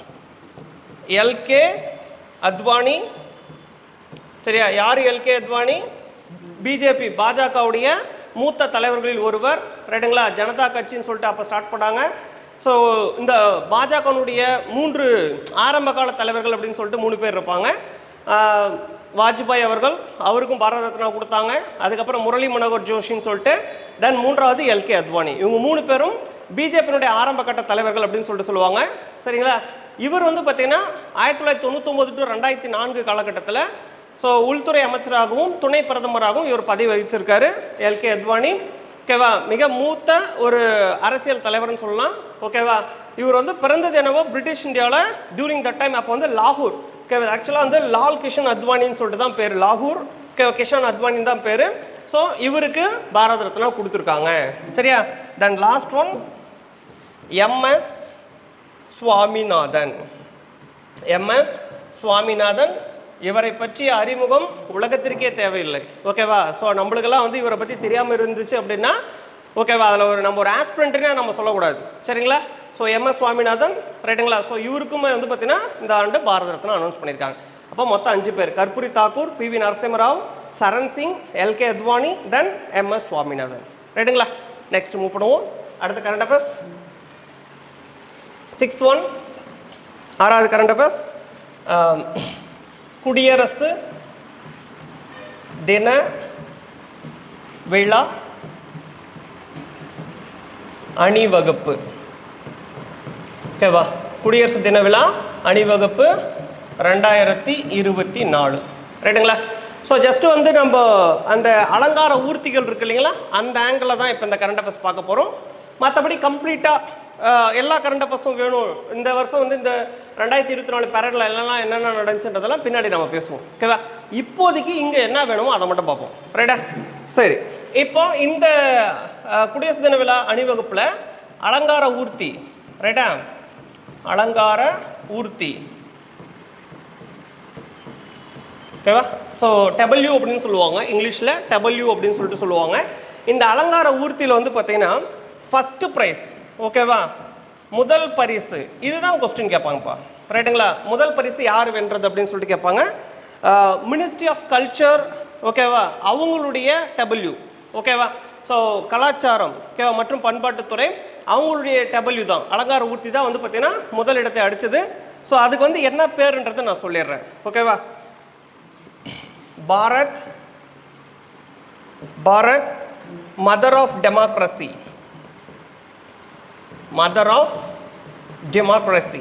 எல்கே அத்வானி சரியா யார் எல்கே அத்வானி பிஜேபி பாஜகவுடைய மூத்த தலைவர்களில் ஒருவர் ரைட்டுங்களா ஜனதா கட்சின்னு சொல்லிட்டு அப்போ ஸ்டார்ட் பண்ணாங்க ஸோ இந்த பாஜகனுடைய மூன்று ஆரம்ப கால தலைவர்கள் அப்படின்னு சொல்லிட்டு மூணு பேர் இருப்பாங்க ஆஹ், வாஜ்பாய் அவர்கள் அவருக்கும் பாரத ரத்னா கொடுத்தாங்க அதுக்கப்புறம் முரளி மனோகர் ஜோஷின்னு சொல்லிட்டு தென் மூன்றாவது எல்கே அத்வானி இவங்க மூணு பேரும் பிஜேபியினுடைய ஆரம்ப கட்ட தலைவர்கள் அப்படின்னு சொல்லிட்டு சொல்லுவாங்க சரிங்களா இவர் வந்து பார்த்தீங்கன்னா ஆயிரத்தி தொள்ளாயிரத்தி தொண்ணூத்தொம்பது டு ரெண்டாயிரத்தி நான்கு காலகட்டத்தில் ஸோ உள்துறை அமைச்சராகவும் துணை பிரதமராகவும் இவர் பதவி வகிச்சிருக்காரு எல்கே அத்வானி ஓகேவா மிக மூத்த ஒரு அரசியல் தலைவர்னு சொல்லலாம் ஓகேவா இவர் வந்து பிறந்தது என்னவோ பிரிட்டிஷ் இந்தியாவில் டியூரிங் தட் டைம் அப்போ வந்து லாகூர் ஓகே ஆக்சுவலாக வந்து லால் கிஷன் அத்வானின்னு சொல்லிட்டு தான் பேர் லாகூர் ஓகே கிஷன் அத்வானின்னு தான் பேர் ஸோ இவருக்கு பாரத ரத்னா கொடுத்துருக்காங்க சரியா then last one MS Swaminathan MS Swaminathan இவரை பற்றிய அறிமுகம் உலகத்திற்கே தேவையில்லை ஓகேவா ஸோ நம்மளுக்கெல்லாம் வந்து இவரை பற்றி தெரியாமல் இருந்துச்சு அப்படின்னா ஓகேவா அதில் ஒரு நம்ம ஒரு ஆஸ்பிரண்ட்னே நம்ம சொல்லக்கூடாது சரிங்களா ஸோ எம்எஸ் சுவாமிநாதன் ரைட்டுங்களா ஸோ இவருக்குமே வந்து பார்த்தீங்கன்னா இந்த ஆண்டு பாரத ரத்னா அனௌன்ஸ் பண்ணியிருக்காங்க அப்போ மொத்தம் அஞ்சு பேர் Karpoori Thakur P V Narasimharao Charan Singh LK Advani then MS Swaminathan ரைட்டுங்களா நெக்ஸ்ட் மூவ் பண்ணுவோம் அடுத்த கரண்ட் அஃபேர்ஸ் சிக்ஸ்த் ஒன் ஆறாவது கரண்ட் அஃபேர்ஸ் குடியரசு தின விழா அணிவகுப்பு ஓகேவா குடியரசு தின விழா அணிவகுப்பு ரெண்டாயிரத்தி இருபத்தி நாலு ரைட்டுங்களா ஸோ ஜஸ்ட் வந்து நம்ம அந்த அலங்கார ஊர்த்திகள் இருக்கு இல்லைங்களா அந்த ஆங்கிளில் தான் இப்போ இந்த கரண்ட் அஃபேர்ஸ் பார்க்க போகிறோம் மற்றபடி கம்ப்ளீட்டாக எல்லா கரண்ட் அஃபேர்ஸும் வேணும் இந்த வருஷம் வந்து இந்த ரெண்டாயிரத்தி இருபத்தி நாலு பேரடில் எல்லாம் என்னென்ன நடந்துச்சுன்றதெல்லாம் பின்னாடி நம்ம பேசுவோம் ஓகேவா இப்போதைக்கு இங்கே என்ன வேணுமோ அதை மட்டும் பார்ப்போம் ரைட்டா சரி இப்போ இந்த அஹ், குடியரசு தின விழா அணிவகுப்பில் அலங்கார ஊர்த்தி ரைட்டா அலங்கார ஊர்த்தி ஓகேவா ஸோ டபிள்யூ அப்படின்னு சொல்லுவாங்க இங்கிலீஷில் டபிள்யூ அப்படின்னு சொல்லிட்டு சொல்லுவாங்க இந்த அலங்கார ஊர்த்தியில் வந்து பார்த்தீங்கன்னா ஃபஸ்ட்டு ப்ரைஸ் ஓகேவா முதல் பரிசு இதுதான் கொஸ்டின் கேட்பாங்கப்பா ரைட்டுங்களா முதல் பரிசு யார் வென்றது அப்படின்னு சொல்லிட்டு கேட்பாங்க மினிஸ்ட்ரி ஆஃப் கல்ச்சர் ஓகேவா அவங்களுடைய டபிள்யூ ஓகேவா ஸோ கலாச்சாரம் ஓகேவா மற்றும் பண்பாட்டுத்துறை அவங்களுடைய டபிள்யூ தான் அலங்கார ஊர்த்தி தான் வந்து பார்த்தீங்கன்னா முதல் இடத்தை அடிச்சது ஸோ அதுக்கு வந்து என்ன பேருன்றதை நான் சொல்லிடுறேன் ஓகேவா Bharat Bharat mother of democracy mother of democracy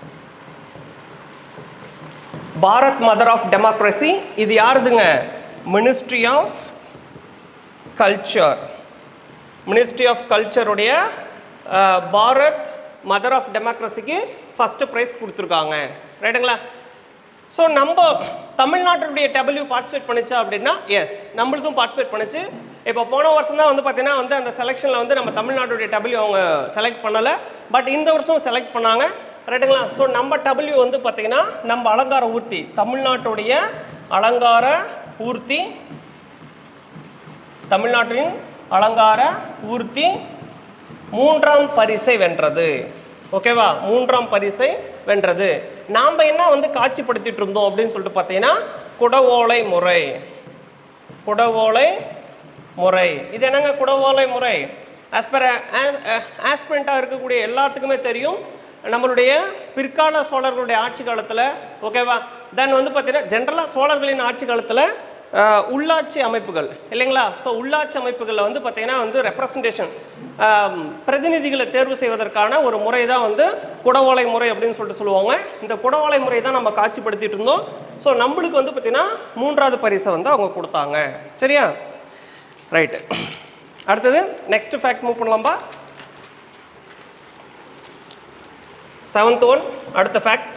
Bharat mother of democracy இது யாருதுங்க ministry of culture ministry of கல்ச்சருடைய பாரத் மதர் ஆஃப் டெமோக்ரஸிக்கு ஃபஸ்ட்டு ப்ரைஸ் கொடுத்துருக்காங்க ரைட்டுங்களா ஸோ நம்ம தமிழ்நாட்டினுடைய டபிள்யூ பார்ட்டிசிபேட் பண்ணுச்சா அப்படின்னா எஸ் நம்மளுதும் பார்ட்டிசிபேட் பண்ணுச்சு இப்போ போன வருஷம் தான் வந்து பார்த்தீங்கன்னா வந்து அந்த செலெக்ஷனில் வந்து நம்ம தமிழ்நாட்டுடைய டபிள்யூ அவங்க செலக்ட் பண்ணலை பட் இந்த வருஷம் செலக்ட் பண்ணாங்க ரைட்டுங்களா ஸோ நம்ம டபிள்யூ வந்து பார்த்தீங்கன்னா நம்ம அலங்கார ஊர்த்தி தமிழ்நாட்டுடைய அலங்கார ஊர்த்தி தமிழ்நாட்டின் அலங்கார ஊர்த்தி மூன்றாம் பரிசை வென்றது ஓகேவா மூன்றாம் பரிசை வென்றது நாம் என்ன வந்து காட்சிப்படுத்திட்டு இருந்தோம் அப்படின்னு சொல்லிட்டு பார்த்தீங்கன்னா குடவோலை முறை குடவோலை முறை இது என்னங்க குடவோலை முறை ஆஸ்பர் ஆஸ்பிரண்ட்டாக இருக்கக்கூடிய எல்லாத்துக்குமே தெரியும் நம்மளுடைய பிற்கால சோழர்களுடைய ஆட்சி காலத்தில் ஓகேவா தென் வந்து பார்த்தீங்கன்னா ஜென்ரலாக சோழர்களின் ஆட்சி காலத்தில் அஹ், உள்ளாட்சி அமைப்புகள் இல்லைங்களா ஸோ உள்ளாட்சி அமைப்புகளில் வந்து பார்த்தீங்கன்னா வந்து ரெப்ரசன்டேஷன் பிரதிநிதிகளை தேர்வு செய்வதற்கான ஒரு முறை தான் வந்து குடவோலை முறை அப்படின்னு சொல்லிட்டு சொல்லுவாங்க இந்த குடவோலை முறை தான் நம்ம காட்சிப்படுத்திட்டு இருந்தோம் ஸோ நம்மளுக்கு வந்து பார்த்தீங்கன்னா மூன்றாவது பரிசை வந்து அவங்க கொடுத்தாங்க சரியா ரைட்டு அடுத்தது நெக்ஸ்ட் ஃபேக்ட் மூவ் பண்ணலாம்பா செவன்த் ஒன் அடுத்த ஃபேக்ட்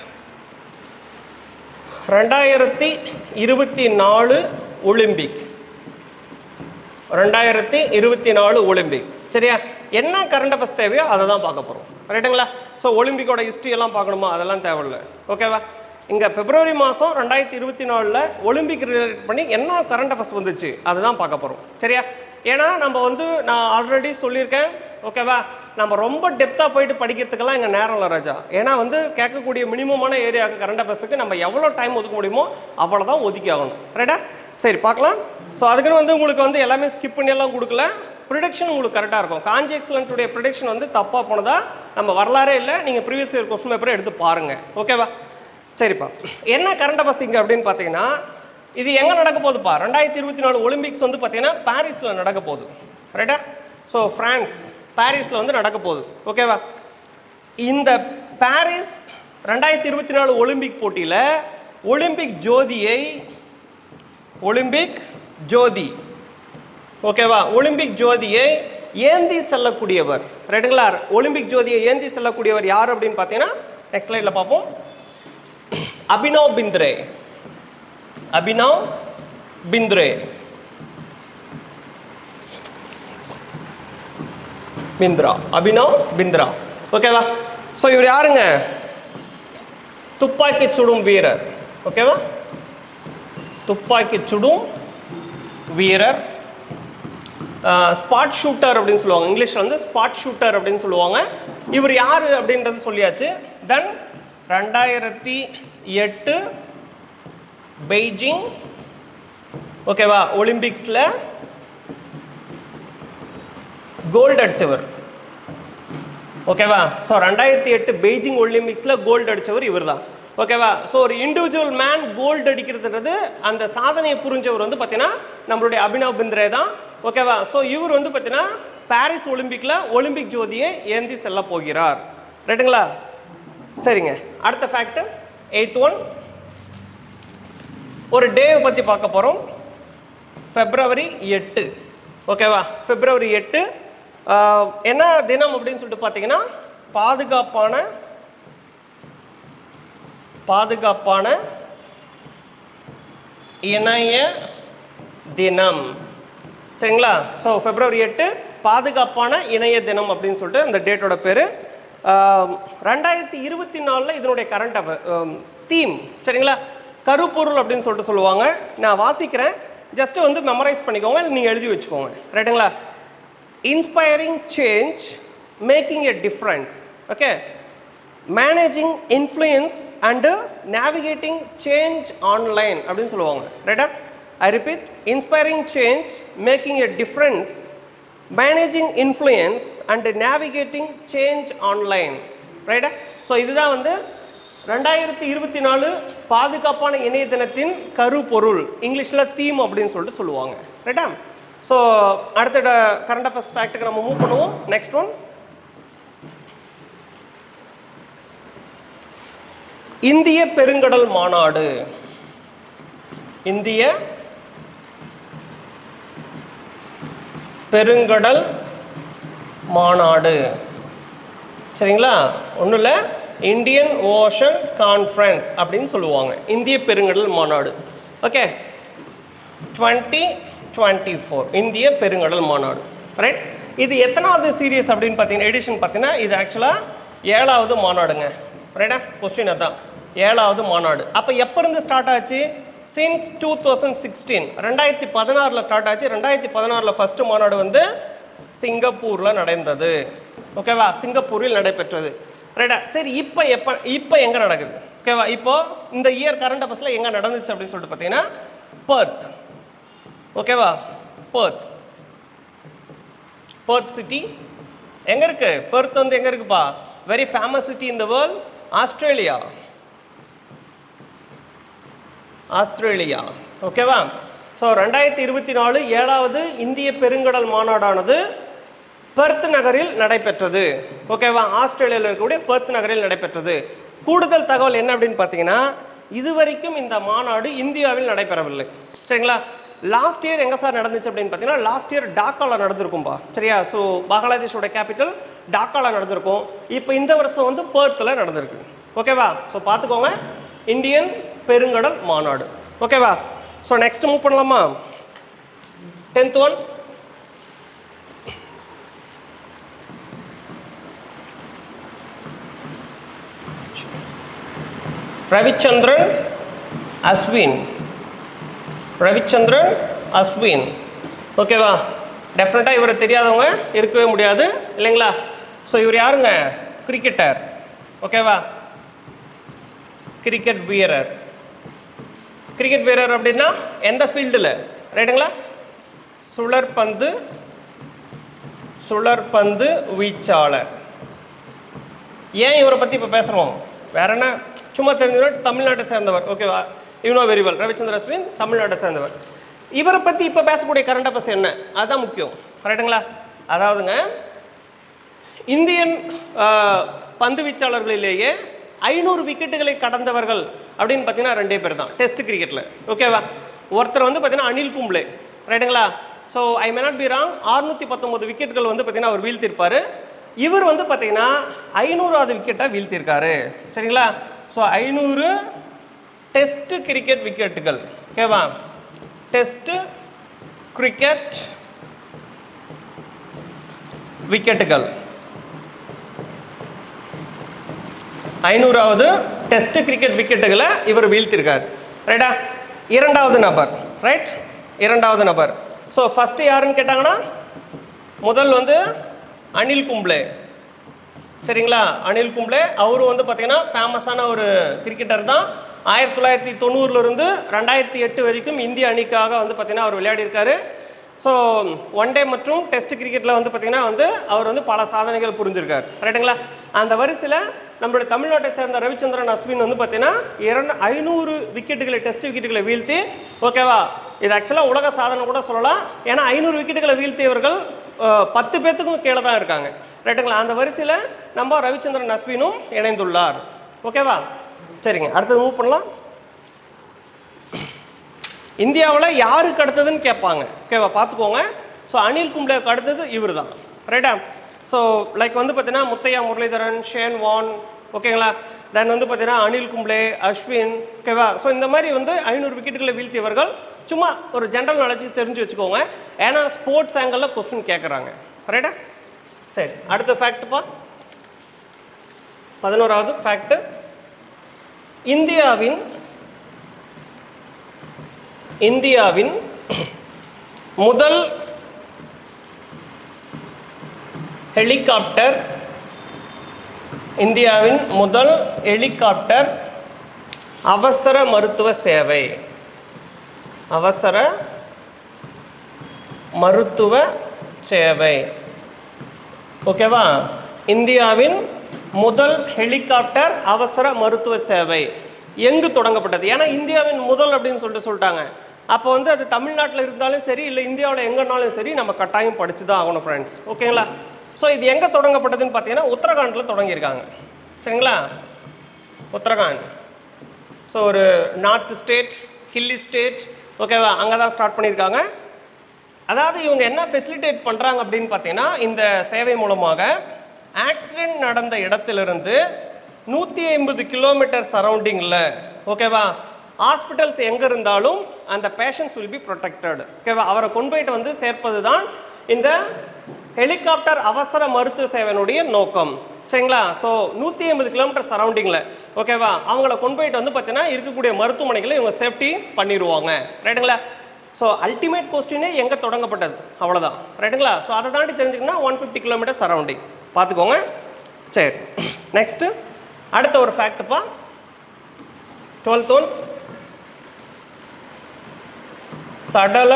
ரெண்டாயிரத்தி இருபத்தி நாலு ஒலிம்பிக் ரெண்டாயிரத்தி இருபத்தி நாலு ஒலிம்பிக் சரியா என்ன கரண்ட் அஃபேர்ஸ் தேவையோ அதை தான் பார்க்க போகிறோம் ரைட்டுங்களா ஸோ ஒலிம்பிக்கோட ஹிஸ்ட்ரி எல்லாம் பார்க்கணுமா அதெல்லாம் தேவையில்ல ஓகேவா இங்கே பிப்ரவரி மாதம் ரெண்டாயிரத்தி இருபத்தி நாலில் ஒலிம்பிக் ரிலேட் பண்ணி என்ன கரண்ட் அஃபேர்ஸ் வந்துச்சு அதுதான் பார்க்க போகிறோம் சரியா ஏன்னா நம்ம வந்து நான் ஆல்ரெடி சொல்லியிருக்கேன் ஓகேவா நம்ம ரொம்ப டெப்த்தாக போயிட்டு படிக்கிறதுக்கெல்லாம் இங்கே நேரம் இல்லை ராஜா ஏன்னா வந்து கேட்கக்கூடிய மினிமமான ஏரியாவுக்கு கரண்ட் அஃபேர்ஸுக்கு நம்ம எவ்வளோ டைம் ஒதுக்க முடியுமோ அவ்வளோ தான் ஒதுக்கி ஆகணும் ரைட்டா சரி பார்க்கலாம் ஸோ அதுக்குன்னு வந்து உங்களுக்கு வந்து எல்லாமே ஸ்கிப் பண்ணி எல்லாம் கொடுக்கல ப்ரிடிக்ஷன் உங்களுக்கு கரெக்டாக இருக்கும் காஞ்சி எக்ஸலண்ட்டுடைய ப்ரிடிக்ஷன் வந்து தப்பாக போனதா நம்ம வரலாறே இல்லை நீங்கள் ப்ரீவியஸ் இயர் கொஸ்டின் பேப்பரை எடுத்து பாருங்கள் ஓகேவா சரிப்பா என்ன கரண்ட் அஃபேர்ஸ் இங்கே அப்படின்னு பார்த்தீங்கன்னா இது எங்கே நடக்க போகுதுப்பா ரெண்டாயிரத்தி இருபத்தி நாலு ஒலிம்பிக்ஸ் வந்து பார்த்தீங்கன்னா பாரிஸில் நடக்க போகுது ரைட்டா ஸோ ஃப்ரான்ஸ் பாரிஸில் வந்து நடக்க போகுது ஓகேவா இந்த பாரிஸ் ரெண்டாயிரத்தி இருபத்தி நாலு ஒலிம்பிக் போட்டியில் ஒலிம்பிக் ஜோதியை ஒலிம்பிக் ஜோதி ஓகேவா ஒலிம்பிக் ஜோதியை ஏந்தி செல்லக்கூடியவர் ரைட்டுங்களா ஒலிம்பிக் ஜோதியை ஏந்தி செல்லக்கூடியவர் யார் அப்படின்னு பார்த்தீங்கன்னா நெக்ஸ்ட் ஸ்லைடில் பார்ப்போம் அபினவ் பிந்த்ரே அபினவ் பிந்த்ரே பிந்த்ரா அபினவ் பிந்த்ரா ஓகேவா ஸோ இவர் யாருங்க துப்பாக்கி சுடும் வீரர் ஓகேவா துப்பாக்கி சுடும் வீரர் ஸ்பாட் ஷூட்டர் அப்படின்னு சொல்லுவாங்க இங்கிலீஷில் வந்து ஸ்பாட் ஷூட்டர் அப்படின்னு சொல்லுவாங்க இவர் யார் அப்படின்றது சொல்லியாச்சு தென் ரெண்டாயிரத்தி எட்டு பெய்ஜிங் ஓகேவா ஒலிம்பிக்ஸில் கோல்டு அடிச்சவர் ஓகேவா ஸோ ரெண்டாயிரத்தி எட்டு பெய்ஜிங் ஒலிம்பிக்ஸில் கோல்டு அடிச்சவர் இவர் தான் ஓகேவா ஸோ ஒரு இண்டிவிஜுவல் மேன் கோல்டு அடிக்கிறதுன்றது அந்த சாதனையை புரிஞ்சவர் வந்து பார்த்தீங்கன்னா நம்மளுடைய அபினவ் பிந்த்ரே தான் ஓகேவா ஸோ இவர் வந்து பார்த்தீங்கன்னா பாரிஸ் ஒலிம்பிக்கில் ஒலிம்பிக் ஜோதியை ஏந்தி செல்ல போகிறார் ரைட்டுங்களா சரிங்க அடுத்த ஃபேக்ட் எயித் ஒன் ஒரு டேவை பற்றி பார்க்க போகிறோம் ஃபெப்ரவரி எட்டு ஓகேவா ஃபெப்ரவரி எட்டு ஆஹ், என்ன தினம் அப்படின்னு சொல்லிட்டு பார்த்தீங்கன்னா பாதுகாப்பான பாதுகாப்பான இணைய தினம் சரிங்களா ஸோ ஃபெப்ரவரி எட்டு பாதுகாப்பான இணைய தினம் அப்படின்னு சொல்லிட்டு அந்த டேட்டோட பேர் ரெண்டாயிரத்தி இருபத்தி நாலில் இதனுடைய கரண்ட் தீம் சரிங்களா கருப்பொருள் அப்படின்னு சொல்லிட்டு சொல்லுவாங்க நான் வாசிக்கிறேன் ஜஸ்ட் வந்து மெமரைஸ் பண்ணிக்கோங்க இல்லை நீங்கள் எழுதி வச்சுக்கோங்க ரைட்டுங்களா inspiring change making a difference okay managing influence and navigating change online அப்படின்னு சொல்லுவாங்க ரைட்டா I repeat inspiring change making a difference managing influence and navigating change online ரைட்டா ஸோ இதுதான் வந்து ரெண்டாயிரத்தி இருபத்தி நாலு பாதுகாப்பான இணைய தினத்தின் கருப்பொருள் இங்கிலீஷில் தீம் அப்படின்னு சொல்லிட்டு சொல்லுவாங்க ரைட்டா ஸோ அடுத்த கரண்ட் அஃபேர்ஸ் ஃபேக்ட்டுக்கு நம்ம மூவ் பண்ணுவோம் நெக்ஸ்ட் ஒன் இந்திய பெருங்கடல் மாநாடு இந்திய பெருங்கடல் மாநாடு சரிங்களா ஒன்றும் இல்லை இந்தியன் ஓஷன் கான்ஃபரன்ஸ் அப்படின்னு சொல்லுவாங்க இந்திய பெருங்கடல் மாநாடு ஓகே டுவெண்ட்டி டுவெண்ட்டி ஃபோர் இந்திய பெருங்கடல் மாநாடு ரைட் இது எத்தனாவது சீரியஸ் அப்படின்னு பார்த்தீங்கன்னா எடிஷன் பார்த்தீங்கன்னா இது ஆக்சுவலாக ஏழாவது மாநாடுங்க ரைட்டா கொஸ்டின் அதான் ஏழாவது மாநாடு அப்போ எப்போ இருந்து ஸ்டார்ட் ஆச்சு சின்ஸ் டூ தௌசண்ட் சிக்ஸ்டீன் ரெண்டாயிரத்தி பதினாறில் ஸ்டார்ட் ஆச்சு ரெண்டாயிரத்தி பதினாறில் ஃபஸ்ட்டு மாநாடு வந்து சிங்கப்பூரில் நடந்தது ஓகேவா சிங்கப்பூரில் நடைபெற்றது ரைட்டா சரி இப்போ எப்போ இப்போ எங்கே நடக்குது ஓகேவா இப்போ இந்த இயர் கரண்ட் அஃபேர்ஸில் எங்கே நடந்துச்சு அப்படின்னு சொல்லிட்டு பார்த்தீங்கன்னா பர்த் ஓகேவா பர்த் பர்த் சிட்டி எங்கே இருக்கு பர்த் வந்து எங்கே இருக்குப்பா very famous city in the world Australia Australia ஓகேவா ஸோ ரெண்டாயிரத்தி இருபத்தி நாலு ஏழாவது இந்திய பெருங்கடல் மாநாடானது பெர்த் நகரில் நடைபெற்றது ஓகேவா ஆஸ்திரேலியாவில் இருக்கக்கூடிய பெர்த் நகரில் நடைபெற்றது கூடுதல் தகவல் என்ன அப்படின்னு பார்த்தீங்கன்னா இதுவரைக்கும் இந்த மாநாடு இந்தியாவில் நடைபெறவில்லை சரிங்களா லாஸ்ட் இயர் எங்கே சார் நடந்துச்சு அப்படின்னு பார்த்தீங்கன்னா லாஸ்ட் இயர் டாக்காவில் நடந்திருக்கும்பா சரியா ஸோ பங்களாதேஷோட கேபிட்டல் டாக்காவில் நடந்திருக்கும் இப்போ இந்த வருஷம் வந்து பேர்த்தில் நடந்திருக்கு ஓகேவா ஸோ பார்த்துக்கோங்க இந்தியன் பெருங்கடல் மாநாடு ஓகேவா ஸோ நெக்ஸ்ட் மூவ் பண்ணலாமா டென்த் ஒன் ரவிச்சந்திரன் அஸ்வின் ரவிச்சந்திரன் அஸ்வின் ஓகேவா டெஃபினட்டாக இவரை தெரியாதவங்க இருக்கவே முடியாது இல்லைங்களா ஸோ இவர் யாருங்க கிரிக்கெட்டர் ஓகேவா கிரிக்கெட் வீரர் கிரிக்கெட் வீரர் அப்படின்னா எந்த ஃபீல்டில் ரைட்டுங்களா சுழற்பந்து சுழற்பந்து வீச்சாளர் ஏன் இவரை பற்றி இப்போ பேசுகிறோம் வேற என்ன சும்மா தெரிஞ்சவர் தமிழ்நாட்டை சேர்ந்தவர் ஓகேவா you know very well Ravichandra Ashwin தமிழ்நாட்டை சேர்ந்தவர் இவரை பற்றி இப்போ பேசக்கூடிய கரண்ட் அஃபேர்ஸ் என்ன அதுதான் முக்கியம் கரெக்டுங்களா அதாவதுங்க இந்தியன் ஆஹ், பந்து வீச்சாளர்களிலேயே ஐநூறு விக்கெட்டுகளை கடந்தவர்கள் அப்படின்னு பார்த்தீங்கன்னா ரெண்டே பேர் தான் டெஸ்ட் கிரிக்கெட்டில் ஓகேவா ஒருத்தர் வந்து பார்த்தீங்கன்னா அனில் கும்ப்ளே ரைட்டுங்களா so I may not be wrong அறுநூத்தி பத்தொன்பது விக்கெட்டுகள் வந்து பார்த்தீங்கன்னா அவர் வீழ்த்திருப்பார் இவர் வந்து பார்த்தீங்கன்னா ஐநூறாவது விக்கெட்டை வீழ்த்தியிருக்காரு சரிங்களா ஸோ ஐநூறு டெஸ்ட் கிரிக்கெட் விக்கெட்டுகள் ஓகேவா டெஸ்ட் கிரிக்கெட் விக்கெட்டுகள் ஐநூறாவது டெஸ்ட் கிரிக்கெட் விக்கெட்டுகளை இவர் வீழ்த்திருக்கார் ரைட்டா இரண்டாவது நபர் ரைட் இரண்டாவது நபர் ஸோ ஃபஸ்ட்டு யாருன்னு கேட்டாங்கன்னா முதல் வந்து அனில் கும்ப்ளே சரிங்களா அனில் கும்ப்ளே அவரும் வந்து பார்த்தீங்கன்னா ஃபேமஸான ஒரு கிரிக்கெட்டர் தான் ஆயிரத்தி தொள்ளாயிரத்தி தொண்ணூறுலேருந்து ரெண்டாயிரத்தி எட்டு வரைக்கும் இந்திய அணிக்காக வந்து பார்த்தீங்கன்னா அவர் விளையாடியிருக்காரு ஸோ ஒன் டே மற்றும் டெஸ்ட் கிரிக்கெட்டில் வந்து பார்த்தீங்கன்னா வந்து அவர் வந்து பல சாதனைகள் புரிஞ்சிருக்கார் ரைட்டுங்களா அந்த வரிசையில் நம்மளுடைய தமிழ்நாட்டை சேர்ந்த ரவிச்சந்திரன் அஸ்வின் வந்து பார்த்தீங்கன்னா இரண்டு ஐநூறு விக்கெட்டுகளை டெஸ்ட் விக்கெட்டுகளை வீழ்த்தி ஓகேவா இது ஆக்சுவலாக உலக சாதனை கூட சொல்லலாம் ஏன்னா ஐநூறு விக்கெட்டுகளை வீழ்த்தியவர்கள் அஹ், பத்து பேர்த்துக்கும் கீழே தான் இருக்காங்க ரைட்டுங்களா அந்த வரிசையில் நம்ம ரவிச்சந்திரன் அஸ்வினும் இணைந்துள்ளார் ஓகேவா சரிங்க அடுத்தது மூவ் பண்ணலாம் இந்தியாவில் யாருக்கு அடுத்ததுன்னு கேட்பாங்க ஓகேவா பார்த்துக்கோங்க ஸோ அனில் கும்ப்ளேவுக்கு அடுத்தது இவர் தான் ரைட்டா ஸோ லைக் வந்து பார்த்தீங்கன்னா முத்தையா முரளிதரன் ஷேன் வான் ஓகேங்களா தென் வந்து பார்த்தீங்கன்னா அனில் கும்ப்ளே அஸ்வின் ஓகேவா ஸோ இந்த மாதிரி வந்து ஐநூறு விக்கெட்டுகளை வீழ்த்தியவர்கள் சும்மா ஒரு ஜென்ரல் நாலேஜ் தெரிஞ்சு வச்சுக்கோங்க ஏன்னா ஸ்போர்ட்ஸ் ஆங்கிளில் கொஸ்டின் கேட்குறாங்க ரைட்டா சரி அடுத்த ஃபேக்ட்டுப்பா பதினோராவது ஃபேக்ட்டு இந்தியாவின் இந்தியாவின் முதல் ஹெலிகாப்டர் இந்தியாவின் முதல் ஹெலிகாப்டர் அவசர மருத்துவ சேவை அவசர மருத்துவ சேவை ஓகேவா இந்தியாவின் முதல் ஹெலிகாப்டர் அவசர மருத்துவ சேவை எங்கு தொடங்கப்பட்டது ஏன்னா இந்தியாவின் முதல் அப்படின்னு சொல்லிட்டு சொல்லிட்டாங்க அப்போ வந்து அது தமிழ்நாட்டில் இருந்தாலும் சரி இல்லை இந்தியாவில் எங்கேனாலும் சரி நம்ம கட்டாயம் படிச்சு தான் ஆகணும் ஃப்ரெண்ட்ஸ் ஓகேங்களா ஸோ இது எங்கே தொடங்கப்பட்டதுன்னு பார்த்தீங்கன்னா உத்தரகாண்டில் தொடங்கியிருக்காங்க சரிங்களா உத்தரகாண்ட் ஸோ ஒரு நார்த் ஸ்டேட் ஹில்லி ஸ்டேட் ஓகேவா அங்கே தான் ஸ்டார்ட் பண்ணியிருக்காங்க அதாவது இவங்க என்ன ஃபெசிலிட்டேட் பண்ணுறாங்க அப்படின்னு பார்த்தீங்கன்னா இந்த சேவை மூலமாக ஆக்சிடென்ட் நடந்த இடத்திலிருந்து நூற்றி ஐம்பது கிலோமீட்டர் சரௌண்டிங்கில் ஓகேவா ஹாஸ்பிட்டல்ஸ் எங்கே இருந்தாலும் அந்த பேஷண்ட்ஸ் வில் பி ப்ரொடெக்டட் ஓகேவா அவரை கொண்டு போயிட்டு வந்து சேர்ப்பது தான் இந்த ஹெலிகாப்டர் அவசர மருத்துவ சேவையினுடைய நோக்கம் சரிங்களா ஸோ நூற்றி ஐம்பது கிலோமீட்டர் சரௌண்டிங்கில் ஓகேவா அவங்கள கொண்டு போயிட்டு வந்து பார்த்தீங்கன்னா இருக்கக்கூடிய மருத்துவமனைகளை இவங்க சேஃப்டி பண்ணிடுவாங்க ரைட்டுங்களா ஸோ அல்டிமேட் கொஸ்டினே எங்கே தொடங்கப்பட்டது அவ்வளோதான் ரைட்டுங்களா ஸோ அதை தாண்டி தெரிஞ்சுக்கணும்னா ஒன் ஃபிஃப்டி கிலோமீட்டர் சரௌண்டிங் பார்த்துக்கோங்க சரி நெக்ஸ்ட்டு அடுத்த ஒரு ஃபேக்ட்டுப்பா டுவெல்த் ஒன் சடல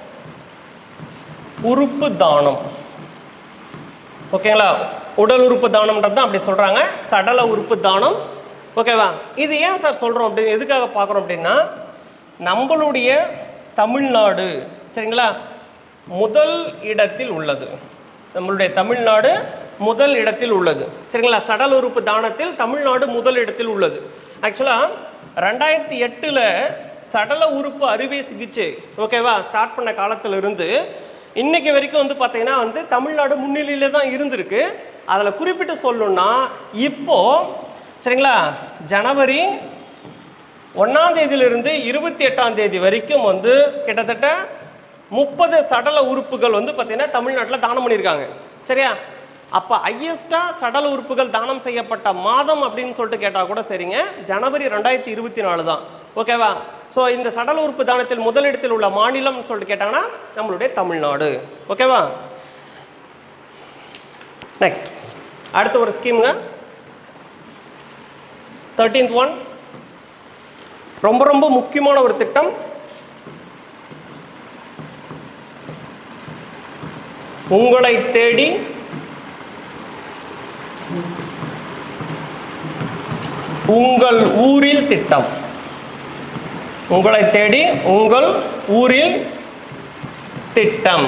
உறுப்பு தானம் ஓகேங்களா உடல் உறுப்பு தானம்ன்றது தான் அப்படி சொல்கிறாங்க சடல உறுப்பு தானம் ஓகேவா இது ஏன் சார் சொல்கிறோம் அப்படி எதுக்காக பார்க்குறோம் அப்படின்னா நம்மளுடைய தமிழ்நாடு சரிங்களா முதல் இடத்தில் உள்ளது நம்மளுடைய தமிழ்நாடு முதல் இடத்தில் உள்ளது சரிங்களா சடல் உறுப்பு தானத்தில் தமிழ்நாடு முதல் இடத்தில் உள்ளது ஆக்சுவலாக ரெண்டாயிரத்தி எட்டில் சடல உறுப்பு அறுவை சிகிச்சை ஓகேவா ஸ்டார்ட் பண்ண காலத்துல இருந்து இன்னைக்கு வரைக்கும் வந்து பார்த்தீங்கன்னா வந்து தமிழ்நாடு முன்னிலையில தான் இருந்திருக்கு அதில் குறிப்பிட்டு சொல்லணும்னா இப்போ சரிங்களா ஜனவரி ஒன்றாம் தேதியிலிருந்து இருபத்தி எட்டாம் தேதி வரைக்கும் வந்து கிட்டத்தட்ட முப்பது சடல உறுப்புகள் வந்து பார்த்தீங்கன்னா தமிழ்நாட்டில் தானம் பண்ணியிருக்காங்க சரியா அப்போ ஹையஸ்டாக சடல உறுப்புகள் தானம் செய்யப்பட்ட மாதம் அப்படின்னு சொல்லிட்டு கேட்டால் கூட சரிங்க ஜனவரி ரெண்டாயிரத்தி இருபத்தி நாலு தான் ஓகேவா ஸோ இந்த சடல உறுப்பு தானத்தில் முதலிடத்தில் உள்ள மாநிலம் சொல்லிட்டு கேட்டாங்கன்னா நம்மளுடைய தமிழ்நாடு ஓகேவா நெக்ஸ்ட் அடுத்த ஒரு ஸ்கீமுங்க தேர்ட்டீன்த் ஒன் ரொம்ப ரொம்ப முக்கியமான ஒரு திட்டம் உங்களை தேடி உங்கள் ஊரில் திட்டம் உங்களை தேடி உங்கள் ஊரில் திட்டம்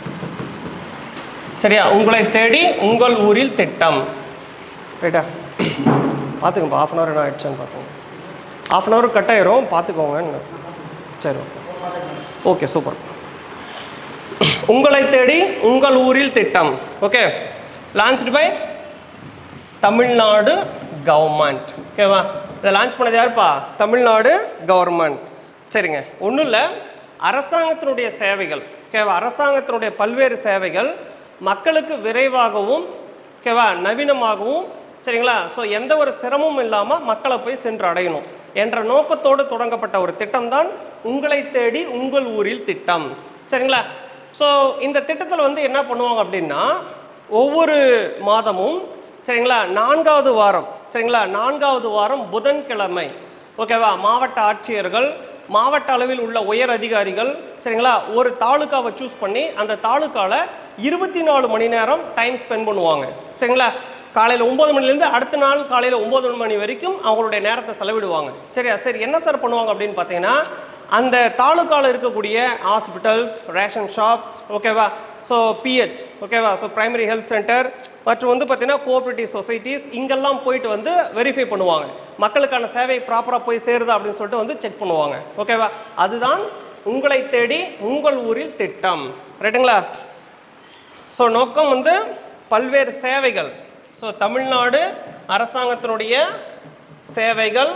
சரியா உங்களை தேடி உங்கள் ஊரில் திட்டம் ரைட்டா பார்த்துக்கோங்க ஆஃப் அன் ஹவர் என்ன ஆயிடுச்சான்னு பார்த்துங்க ஆஃப் அன் ஹவர் கட் ஆயிரும் பார்த்துக்கோங்க சரி ஓகே சூப்பர் உங்களை தேடி உங்கள் ஊரில் திட்டம் okay launched by Tamil Nadu government ஓகேவா இதை லான்ச் பண்ணது யாருப்பா தமிழ்நாடு கவர்மெண்ட் சரிங்க ஒன்றும் இல்லை அரசாங்கத்தினுடைய சேவைகள் ஓகேவா அரசாங்கத்தினுடைய பல்வேறு சேவைகள் மக்களுக்கு விரைவாகவும் ஓகேவா நவீனமாகவும் சரிங்களா ஸோ எந்த ஒரு சிரமமும் இல்லாமல் மக்களை போய் சென்று அடையணும் என்ற நோக்கத்தோடு தொடங்கப்பட்ட ஒரு திட்டம் தான் உங்களை தேடி உங்கள் ஊரில் திட்டம் சரிங்களா ஸோ இந்த திட்டத்தில் வந்து என்ன பண்ணுவாங்க அப்படின்னா ஒவ்வொரு மாதமும் சரிங்களா நான்காவது வாரம் சரிங்களா நான்காவது வாரம் புதன்கிழமை ஓகேவா மாவட்ட ஆட்சியர்கள் மாவட்ட அளவில் உள்ள உயர் அதிகாரிகள் சரிங்களா ஒரு தாலுக்காவை சூஸ் பண்ணி அந்த தாலுக்காவில் இருபத்தி நாலு மணி நேரம் டைம் ஸ்பெண்ட் பண்ணுவாங்க சரிங்களா காலையில் ஒம்பது மணிலேருந்து அடுத்த நாள் காலையில் ஒம்பது மணி வரைக்கும் அவங்களுடைய நேரத்தை செலவிடுவாங்க சரியா சரி என்ன சார் பண்ணுவாங்க அப்படின்னு பார்த்தீங்கன்னா அந்த தாலுக்காவில் இருக்கக்கூடிய ஹாஸ்பிட்டல்ஸ் ரேஷன் ஷாப்ஸ் ஓகேவா ஸோ பிஹெச் ஓகேவா ஸோ பிரைமரி ஹெல்த் சென்டர் மற்றும் வந்து பார்த்தீங்கன்னா கோஆப்ரேட்டிவ் சொசைட்டிஸ் இங்கெல்லாம் போயிட்டு வந்து வெரிஃபை பண்ணுவாங்க மக்களுக்கான சேவை ப்ராப்பராக போய் சேருதா அப்படின்னு சொல்லிட்டு வந்து செக் பண்ணுவாங்க ஓகேவா அதுதான் உங்களை தேடி உங்கள் ஊரில் திட்டம் ரைட்டுங்களா ஸோ நோக்கம் வந்து பல்வேறு சேவைகள் ஸோ தமிழ்நாடு அரசாங்கத்தினுடைய சேவைகள்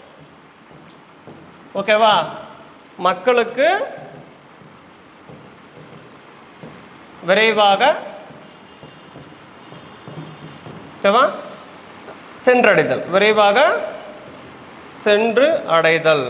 ஓகேவா மக்களுக்கு விரைவாக ஓகேவா சென்றடைதல் விரைவாக சென்று அடைதல்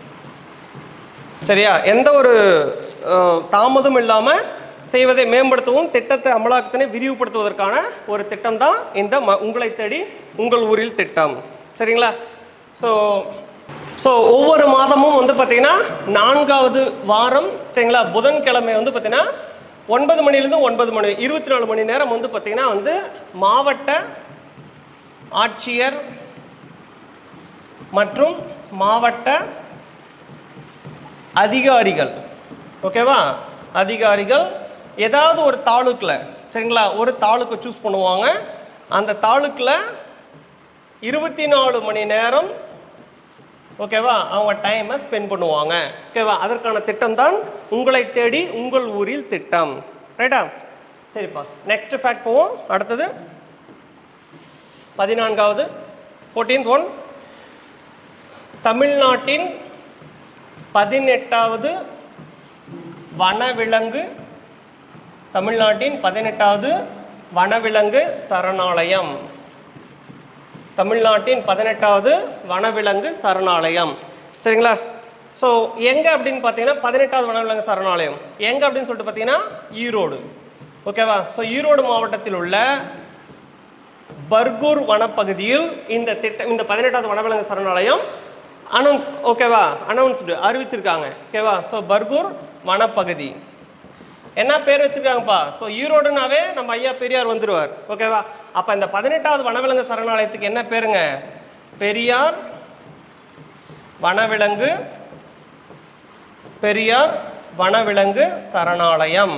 சரியா எந்த ஒரு அஹ், தாமதம் இல்லாமல் செய்வதை மேம்படுத்தவும் திட்டத்தை அமலாக்கத்தினை விரிவுபடுத்துவதற்கான ஒரு திட்டம் தான் இந்த ம உங்களை தேடி உங்கள் ஊரில் திட்டம் சரிங்களா ஸோ ஸோ ஒவ்வொரு மாதமும் வந்து பார்த்திங்கன்னா நான்காவது வாரம் சரிங்களா புதன்கிழமை வந்து பார்த்திங்கன்னா ஒன்பது மணிலேருந்து ஒன்பது மணி இருபத்தி நாலு மணி நேரம் வந்து பார்த்திங்கன்னா வந்து மாவட்ட ஆட்சியர் மற்றும் மாவட்ட அதிகாரிகள் ஓகேவா அதிகாரிகள் ஏதாவது ஒரு தாலுக்கில் சரிங்களா ஒரு தாலுக்கை சூஸ் பண்ணுவாங்க அந்த தாலுக்கில் இருபத்தி நாலு மணி நேரம் ஓகேவா அவங்க டைமை ஸ்பெண்ட் பண்ணுவாங்க ஓகேவா அதற்கான திட்டம் தான் உங்களை தேடி உங்கள் ஊரில் திட்டம் ரைட்டா சரிப்பா நெக்ஸ்ட் ஃபேக்ட் போவோம் அடுத்தது பதினான்காவது ஃபோர்டீன்த் ஒன் தமிழ்நாட்டின் பதினெட்டாவது வனவிலங்கு தமிழ்நாட்டின் பதினெட்டாவது வனவிலங்கு சரணாலயம் தமிழ்நாட்டின் பதினெட்டாவது வனவிலங்கு சரணாலயம் சரிங்களா ஸோ எங்கே அப்படின்னு பார்த்தீங்கன்னா பதினெட்டாவது வனவிலங்கு சரணாலயம் எங்கே அப்படின்னு சொல்லிட்டு பார்த்தீங்கன்னா ஈரோடு ஓகேவா ஸோ ஈரோடு மாவட்டத்தில் உள்ள பர்கூர் வனப்பகுதியில் இந்த திட்டம் இந்த பதினெட்டாவது வனவிலங்கு சரணாலயம் அனௌன்ஸ் ஓகேவா அனௌன்ஸ்டு அறிவிச்சிருக்காங்க ஓகேவா ஸோ பர்கூர் வனப்பகுதி என்ன பேர் வச்சிருக்காங்கப்பா ஸோ ஈரோடுனாவே நம்ம ஐயா பெரியார் வந்துடுவார் ஓகேவா அப்போ இந்த பதினெட்டாவது வனவிலங்கு சரணாலயத்துக்கு என்ன பேருங்க பெரியார் வனவிலங்கு பெரியார் வனவிலங்கு சரணாலயம்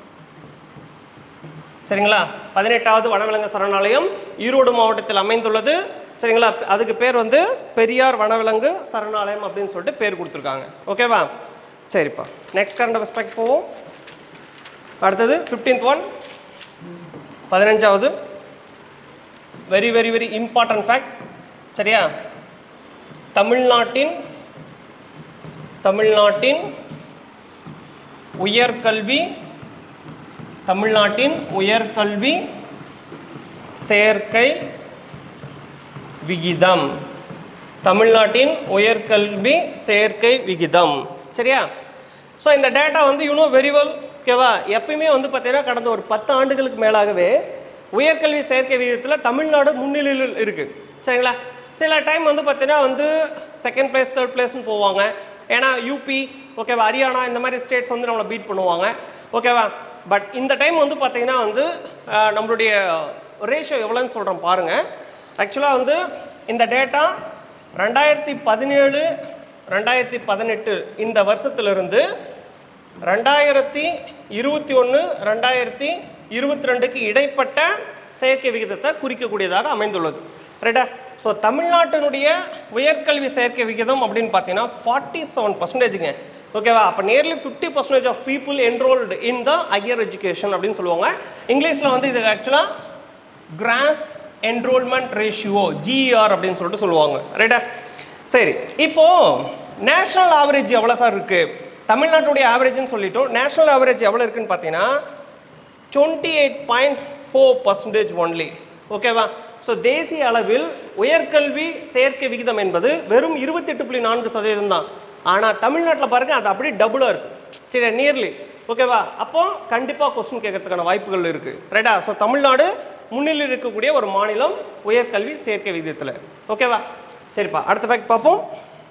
சரிங்களா பதினெட்டாவது வனவிலங்கு சரணாலயம் ஈரோடு மாவட்டத்தில் அமைந்துள்ளது சரிங்களா அதுக்கு பேர் வந்து பெரியார் வனவிலங்கு சரணாலயம் அப்படின்னு சொல்லிட்டு பேர் கொடுத்துருக்காங்க ஓகேவா சரிப்பா நெக்ஸ்ட் கரண்ட் ரெஸ்பெக்ட் போவோம் அடுத்தது ஃபிஃப்டீன்த் ஒன் பதினஞ்சாவது very very very important fact சரியா தமிழ்நாட்டின் தமிழ்நாட்டின் உயர்கல்வி தமிழ்நாட்டின் உயர்கல்வி சேர்க்கை விகிதம் தமிழ்நாட்டின் உயர்கல்வி சேர்க்கை விகிதம் சரியா ஸோ இந்த டேட்டா வந்து யூனோ வெரி வெல் ஓகேவா எப்பயுமே வந்து பார்த்தீங்கன்னா கடந்த ஒரு பத்து ஆண்டுகளுக்கு மேலாகவே உயர்கல்வி சேர்க்கை விகிதத்தில் தமிழ்நாடு முன்னிலையில் இருக்குது சரிங்களா சில டைம் வந்து பார்த்தீங்கன்னா வந்து செகண்ட் பிளேஸ் தேர்ட் பிளேஸ்னு போவாங்க ஏன்னா யூபி ஓகேவா ஹரியானா இந்த மாதிரி ஸ்டேட்ஸ் வந்து நம்மளை பீட் பண்ணுவாங்க ஓகேவா பட் இந்த டைம் வந்து பார்த்தீங்கன்னா வந்து அஹ், நம்மளுடைய ரேஷியோ எவ்வளோன்னு சொல்கிறோம் பாருங்கள் ஆக்சுவலாக வந்து இந்த டேட்டா ரெண்டாயிரத்தி பதினேழு ரெண்டாயிரத்தி பதினெட்டு இந்த வருஷத்திலிருந்து ரெண்டாயிரத்தி இருபத்தி ஒன்று ரெண்டாயிரத்தி இருபத்தி ரெண்டுக்கு இடைப்பட்ட செயற்கை விகிதத்தை குறிக்கக்கூடியதாக அமைந்துள்ளது ரைட்டா ஸோ தமிழ்நாட்டினுடைய உயர்கல்வி செயற்கை விகிதம் அப்படின்னு பார்த்தீங்கன்னா ஃபார்ட்டி செவன் பர்சன்டேஜுங்க ஓகேவா அப்போ nearly fifty percentage of people enrolled in the higher education அப்படின்னு சொல்லுவாங்க இங்கிலீஷில் வந்து இது ஆக்சுவலாக கிராஸ் என்ரோல்மெண்ட் ரேஷியோ ஜிஆர் அப்படின்னு சொல்லிட்டு சொல்லுவாங்க ரைட்டா சரி இப்போ நேஷனல் ஆவரேஜ் எவ்வளோ சார் இருக்கு தமிழ்நாட்டுடைய ஆவரேஜ்னு சொல்லிட்டோம் நேஷனல் ஆவரேஜ் எவ்வளோ இருக்குன்னு பார்த்தீங்கன்னா twenty eight point four percentage only ஓகேவா ஸோ தேசிய அளவில் உயர்கல்வி சேர்க்கை விகிதம் என்பது வெறும் இருபத்தெட்டு புள்ளி நான்கு சதவீதம் தான் ஆனால் தமிழ்நாட்டில் பாருங்க அது அப்படியே டபுளாக இருக்கு சரி நியர்லி ஓகேவா அப்போ கண்டிப்பாக கொஸ்டின் கேட்கறதுக்கான வாய்ப்புகள் இருக்கு ரைட்டா ஸோ தமிழ்நாடு முன்னில் இருக்கக்கூடிய ஒரு மாநிலம் உயர்கல்வி சேர்க்கை விகிதத்தில் ஓகேவா சரிப்பா அடுத்த ஃபேக்ட் பார்ப்போம்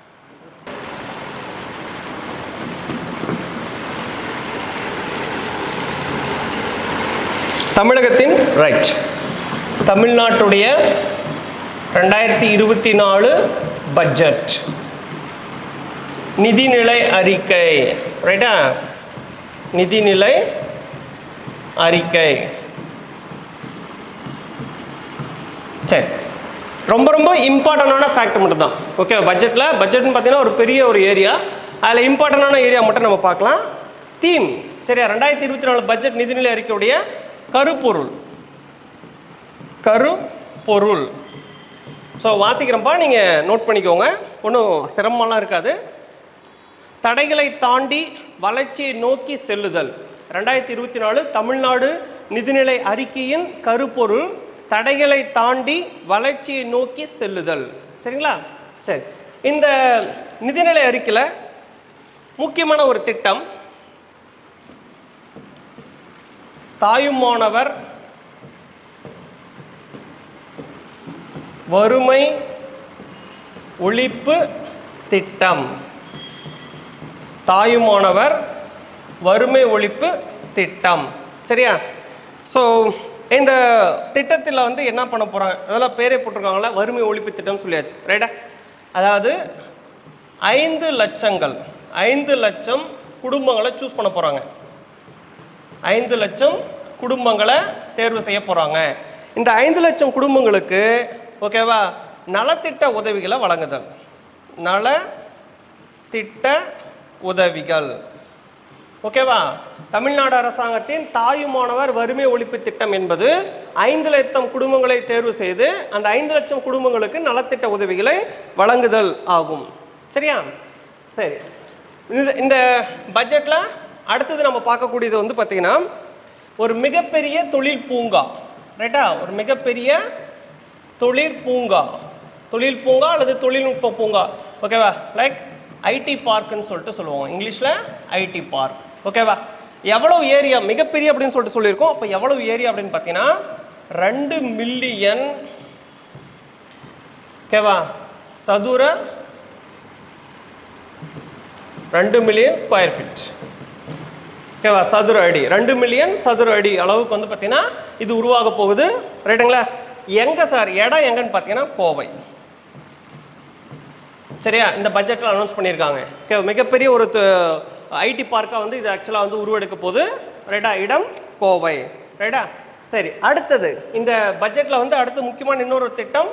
தமிழகத்தின் ரைட் தமிழ்நாட்டுடைய ரெண்டாயிரத்தி இருபத்தி நாலு பட்ஜெட் நிதிநிலை அறிக்கை ரைட்டா நிதிநிலை அறிக்கை சரி ரொம்ப ரொம்ப இம்பார்ட்டண்டான ஃபேக்ட் மட்டும் தான் ஓகே பட்ஜெட்டில் பட்ஜெட்னு பார்த்தீங்கன்னா ஒரு பெரிய ஒரு ஏரியா அதில் இம்பார்ட்டண்டான ஏரியா மட்டும் நம்ம பார்க்கலாம் தீம் சரியா ரெண்டாயிரத்தி இருபத்தி நாலு பட்ஜெட் நிதிநிலை அறிக்கையுடைய கருப்பொருள் கருப்பொருள் ஸோ வாசிக்கிறப்பா நீங்கள் நோட் பண்ணிக்கோங்க ஒன்றும் சிரமம்லாம் இருக்காது தடைகளை தாண்டி வளர்ச்சியை நோக்கி செல்லுதல் ரெண்டாயிரத்தி இருபத்தி நாலு தமிழ்நாடு நிதிநிலை அறிக்கையின் கருப்பொருள் தடைகளை தாண்டி வளர்ச்சியை நோக்கி செல்லுதல் சரிங்களா சரி இந்த நிதிநிலை அறிக்கையில் முக்கியமான ஒரு திட்டம் தாயுமானவர் வறுமை ஒழிப்பு திட்டம் தாயுமானவர் வறுமை ஒழிப்பு திட்டம் சரியா ஸோ இந்த திட்டத்தில் வந்து என்ன பண்ண போகிறாங்க அதெல்லாம் பேரே போட்டிருக்காங்களா வறுமை ஒழிப்பு திட்டம் சொல்லியாச்சு ரைட்டா அதாவது ஐந்து லட்சங்கள் ஐந்து லட்சம் குடும்பங்களை சூஸ் பண்ண போகிறாங்க ஐந்து லட்சம் குடும்பங்களை தேர்வு செய்ய போகிறாங்க இந்த ஐந்து லட்சம் குடும்பங்களுக்கு ஓகேவா நலத்திட்ட உதவிகளை வழங்குதல் நல திட்ட உதவிகள் ஓகேவா தமிழ்நாடு அரசாங்கத்தின் தாயுமானவர் வறுமை ஒழிப்பு திட்டம் என்பது ஐந்து லட்சம் குடும்பங்களை தேர்வு செய்து அந்த ஐந்து லட்சம் குடும்பங்களுக்கு நலத்திட்ட உதவிகளை வழங்குதல் ஆகும் சரியா சரி இந்த இந்த பட்ஜெட்டில் அடுத்தது நம்ம பார்க்கக்கூடியது வந்து பார்த்திங்கன்னா ஒரு மிகப்பெரிய தொழில் பூங்கா ரைட்டா ஒரு மிகப்பெரிய தொழில் பூங்கா தொழில் பூங்கா அல்லது தொழில்நுட்ப பூங்கா ஓகேவா லைக் ஐடி பார்க்குன்னு சொல்லிட்டு சொல்லுவோம் இங்கிலீஷில் ஐடி பார்க் ஓகேவா எவ்வளவு ஏரியா மிகப்பெரிய அப்படின்னு சொல்லிட்டு சொல்லியிருக்கோம் அப்போ எவ்வளவு ஏரியா அப்படின்னு பார்த்தீங்கன்னா ரெண்டு மில்லியன் ஓகேவா சதுர ரெண்டு மில்லியன் ஸ்கொயர் ஃபீட் ஓகேவா சதுர அடி ரெண்டு மில்லியன் சதுர அடி அளவுக்கு வந்து பார்த்தீங்கன்னா இது உருவாக போகுது ரைட்டுங்களா எங்கே சார் இடம் எங்கன்னு பார்த்தீங்கன்னா கோவை சரியா இந்த பட்ஜெட்டில் அனௌன்ஸ் பண்ணியிருக்காங்க ஓகே மிகப்பெரிய ஒரு ஐடி பார்க்காக வந்து இது ஆக்சுவலாக வந்து உருவெடுக்க போகுது ரைட்டா இடம் கோவை ரைட்டா சரி அடுத்தது இந்த பட்ஜெட்டில் வந்து அடுத்து முக்கியமான இன்னொரு திட்டம்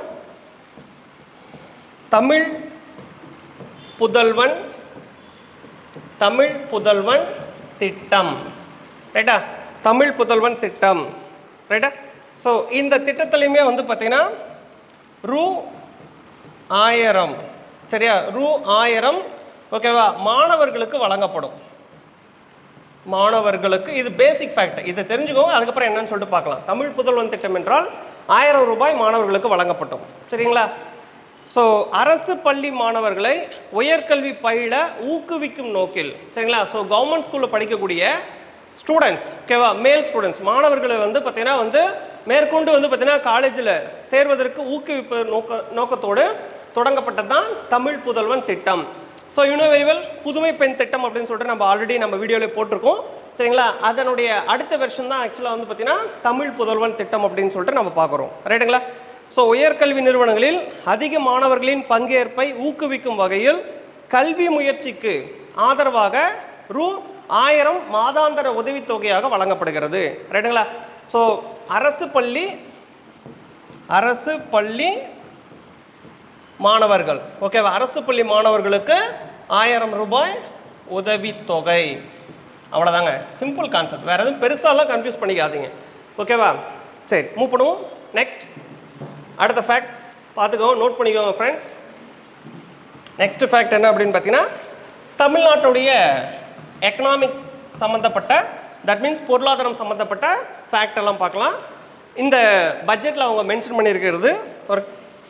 தமிழ் புதல்வன் தமிழ் புதல்வன் திட்டம் ரைட்டா தமிழ் புதல்வன் திட்டம் ரைட்டா ஸோ இந்த திட்டத்துலையுமே வந்து பார்த்தீங்கன்னா ரூ ஆயிரம் சரியா ரூ ஆயிரம் ஓகேவா மாணவர்களுக்கு வழங்கப்படும் மாணவர்களுக்கு இது பேசிக் ஃபேக்ட் இதை தெரிஞ்சுக்கோங்க அதுக்கப்புறம் என்னன்னு சொல்லிட்டு பார்க்கலாம் தமிழ் புதல்வன் திட்டம் என்றால் ஆயிரம் ரூபாய் மாணவர்களுக்கு வழங்கப்படும் சரிங்களா ஸோ அரசு பள்ளி மாணவர்களை உயர்கல்வி பயில ஊக்குவிக்கும் நோக்கில் சரிங்களா ஸோ கவர்மெண்ட் ஸ்கூலில் படிக்கக்கூடிய ஸ்டூடெண்ட்ஸ் ஓகேவா மேல் ஸ்டூடெண்ட்ஸ் மாணவர்களை வந்து பார்த்தீங்கன்னா வந்து மேற்கொண்டு வந்து பார்த்தீங்கன்னா காலேஜில் சேர்வதற்கு ஊக்குவிப்பு நோக்க நோக்கத்தோடு தொடங்கப்பட்டது தான் தமிழ் புதல்வன் திட்டம் ஸோ யூனிவெரிவல் புதுமை பெண் திட்டம் அப்படின்னு சொல்லிட்டு நம்ம ஆல்ரெடி நம்ம வீடியோவில் போட்டிருக்கோம் சரிங்களா அதனுடைய அடுத்த வெர்ஷன் தான் ஆக்சுவலாக வந்து பார்த்தீங்கன்னா தமிழ் புதல்வன் திட்டம் அப்படின்னு சொல்லிட்டு நம்ம பார்க்குறோம் ரைட்டுங்களா ஸோ உயர்கல்வி நிறுவனங்களில் அதிக மாணவர்களின் பங்கேற்பை ஊக்குவிக்கும் வகையில் கல்வி முயற்சிக்கு ஆதரவாக ரூ ஆயிரம் மாதாந்திர உதவித்தொகையாக வழங்கப்படுகிறது ரைட்டுங்களா ஸோ அரசு பள்ளி அரசு பள்ளி மாணவர்கள் ஓகேவா அரசு பள்ளி மாணவர்களுக்கு ஆயிரம் ரூபாய் உதவித்தொகை அவ்வளோதாங்க சிம்பிள் கான்செப்ட் வேறு எதுவும் பெருசாலாம் கன்ஃபியூஸ் பண்ணிக்காதீங்க ஓகேவா சரி மூவ் பண்ணுவோம் நெக்ஸ்ட் அடுத்த ஃபேக்ட் பார்த்துக்கோங்க நோட் பண்ணிக்கோங்க ஃப்ரெண்ட்ஸ் நெக்ஸ்ட் ஃபேக்ட் என்ன அப்படின்னு பார்த்தீங்கன்னா தமிழ்நாட்டுடைய எக்கனாமிக்ஸ் சம்மந்தப்பட்ட தட் மீன்ஸ் பொருளாதாரம் சம்மந்தப்பட்ட ஃபேக்ட் எல்லாம் பார்க்கலாம் இந்த பட்ஜெட்டில் அவங்க மென்ஷன் பண்ணியிருக்கிறது ஒரு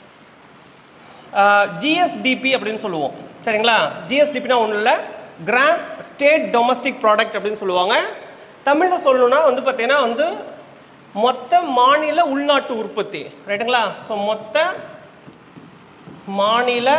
ஜிஎஸ்டிபி அப்படின்னு சொல்லுவோம் சரிங்களா ஜிஎஸ்டிபினா ஒன்றும் இல்லை கிராஸ் ஸ்டேட் டொமஸ்டிக் ப்ராடக்ட் அப்படின்னு சொல்லுவாங்க தமிழில் சொல்லணும்னா வந்து பார்த்தீங்கன்னா வந்து மொத்த மாநில உள்நாட்டு உற்பத்தி ரைட்டுங்களா ஸோ மொத்த மாநில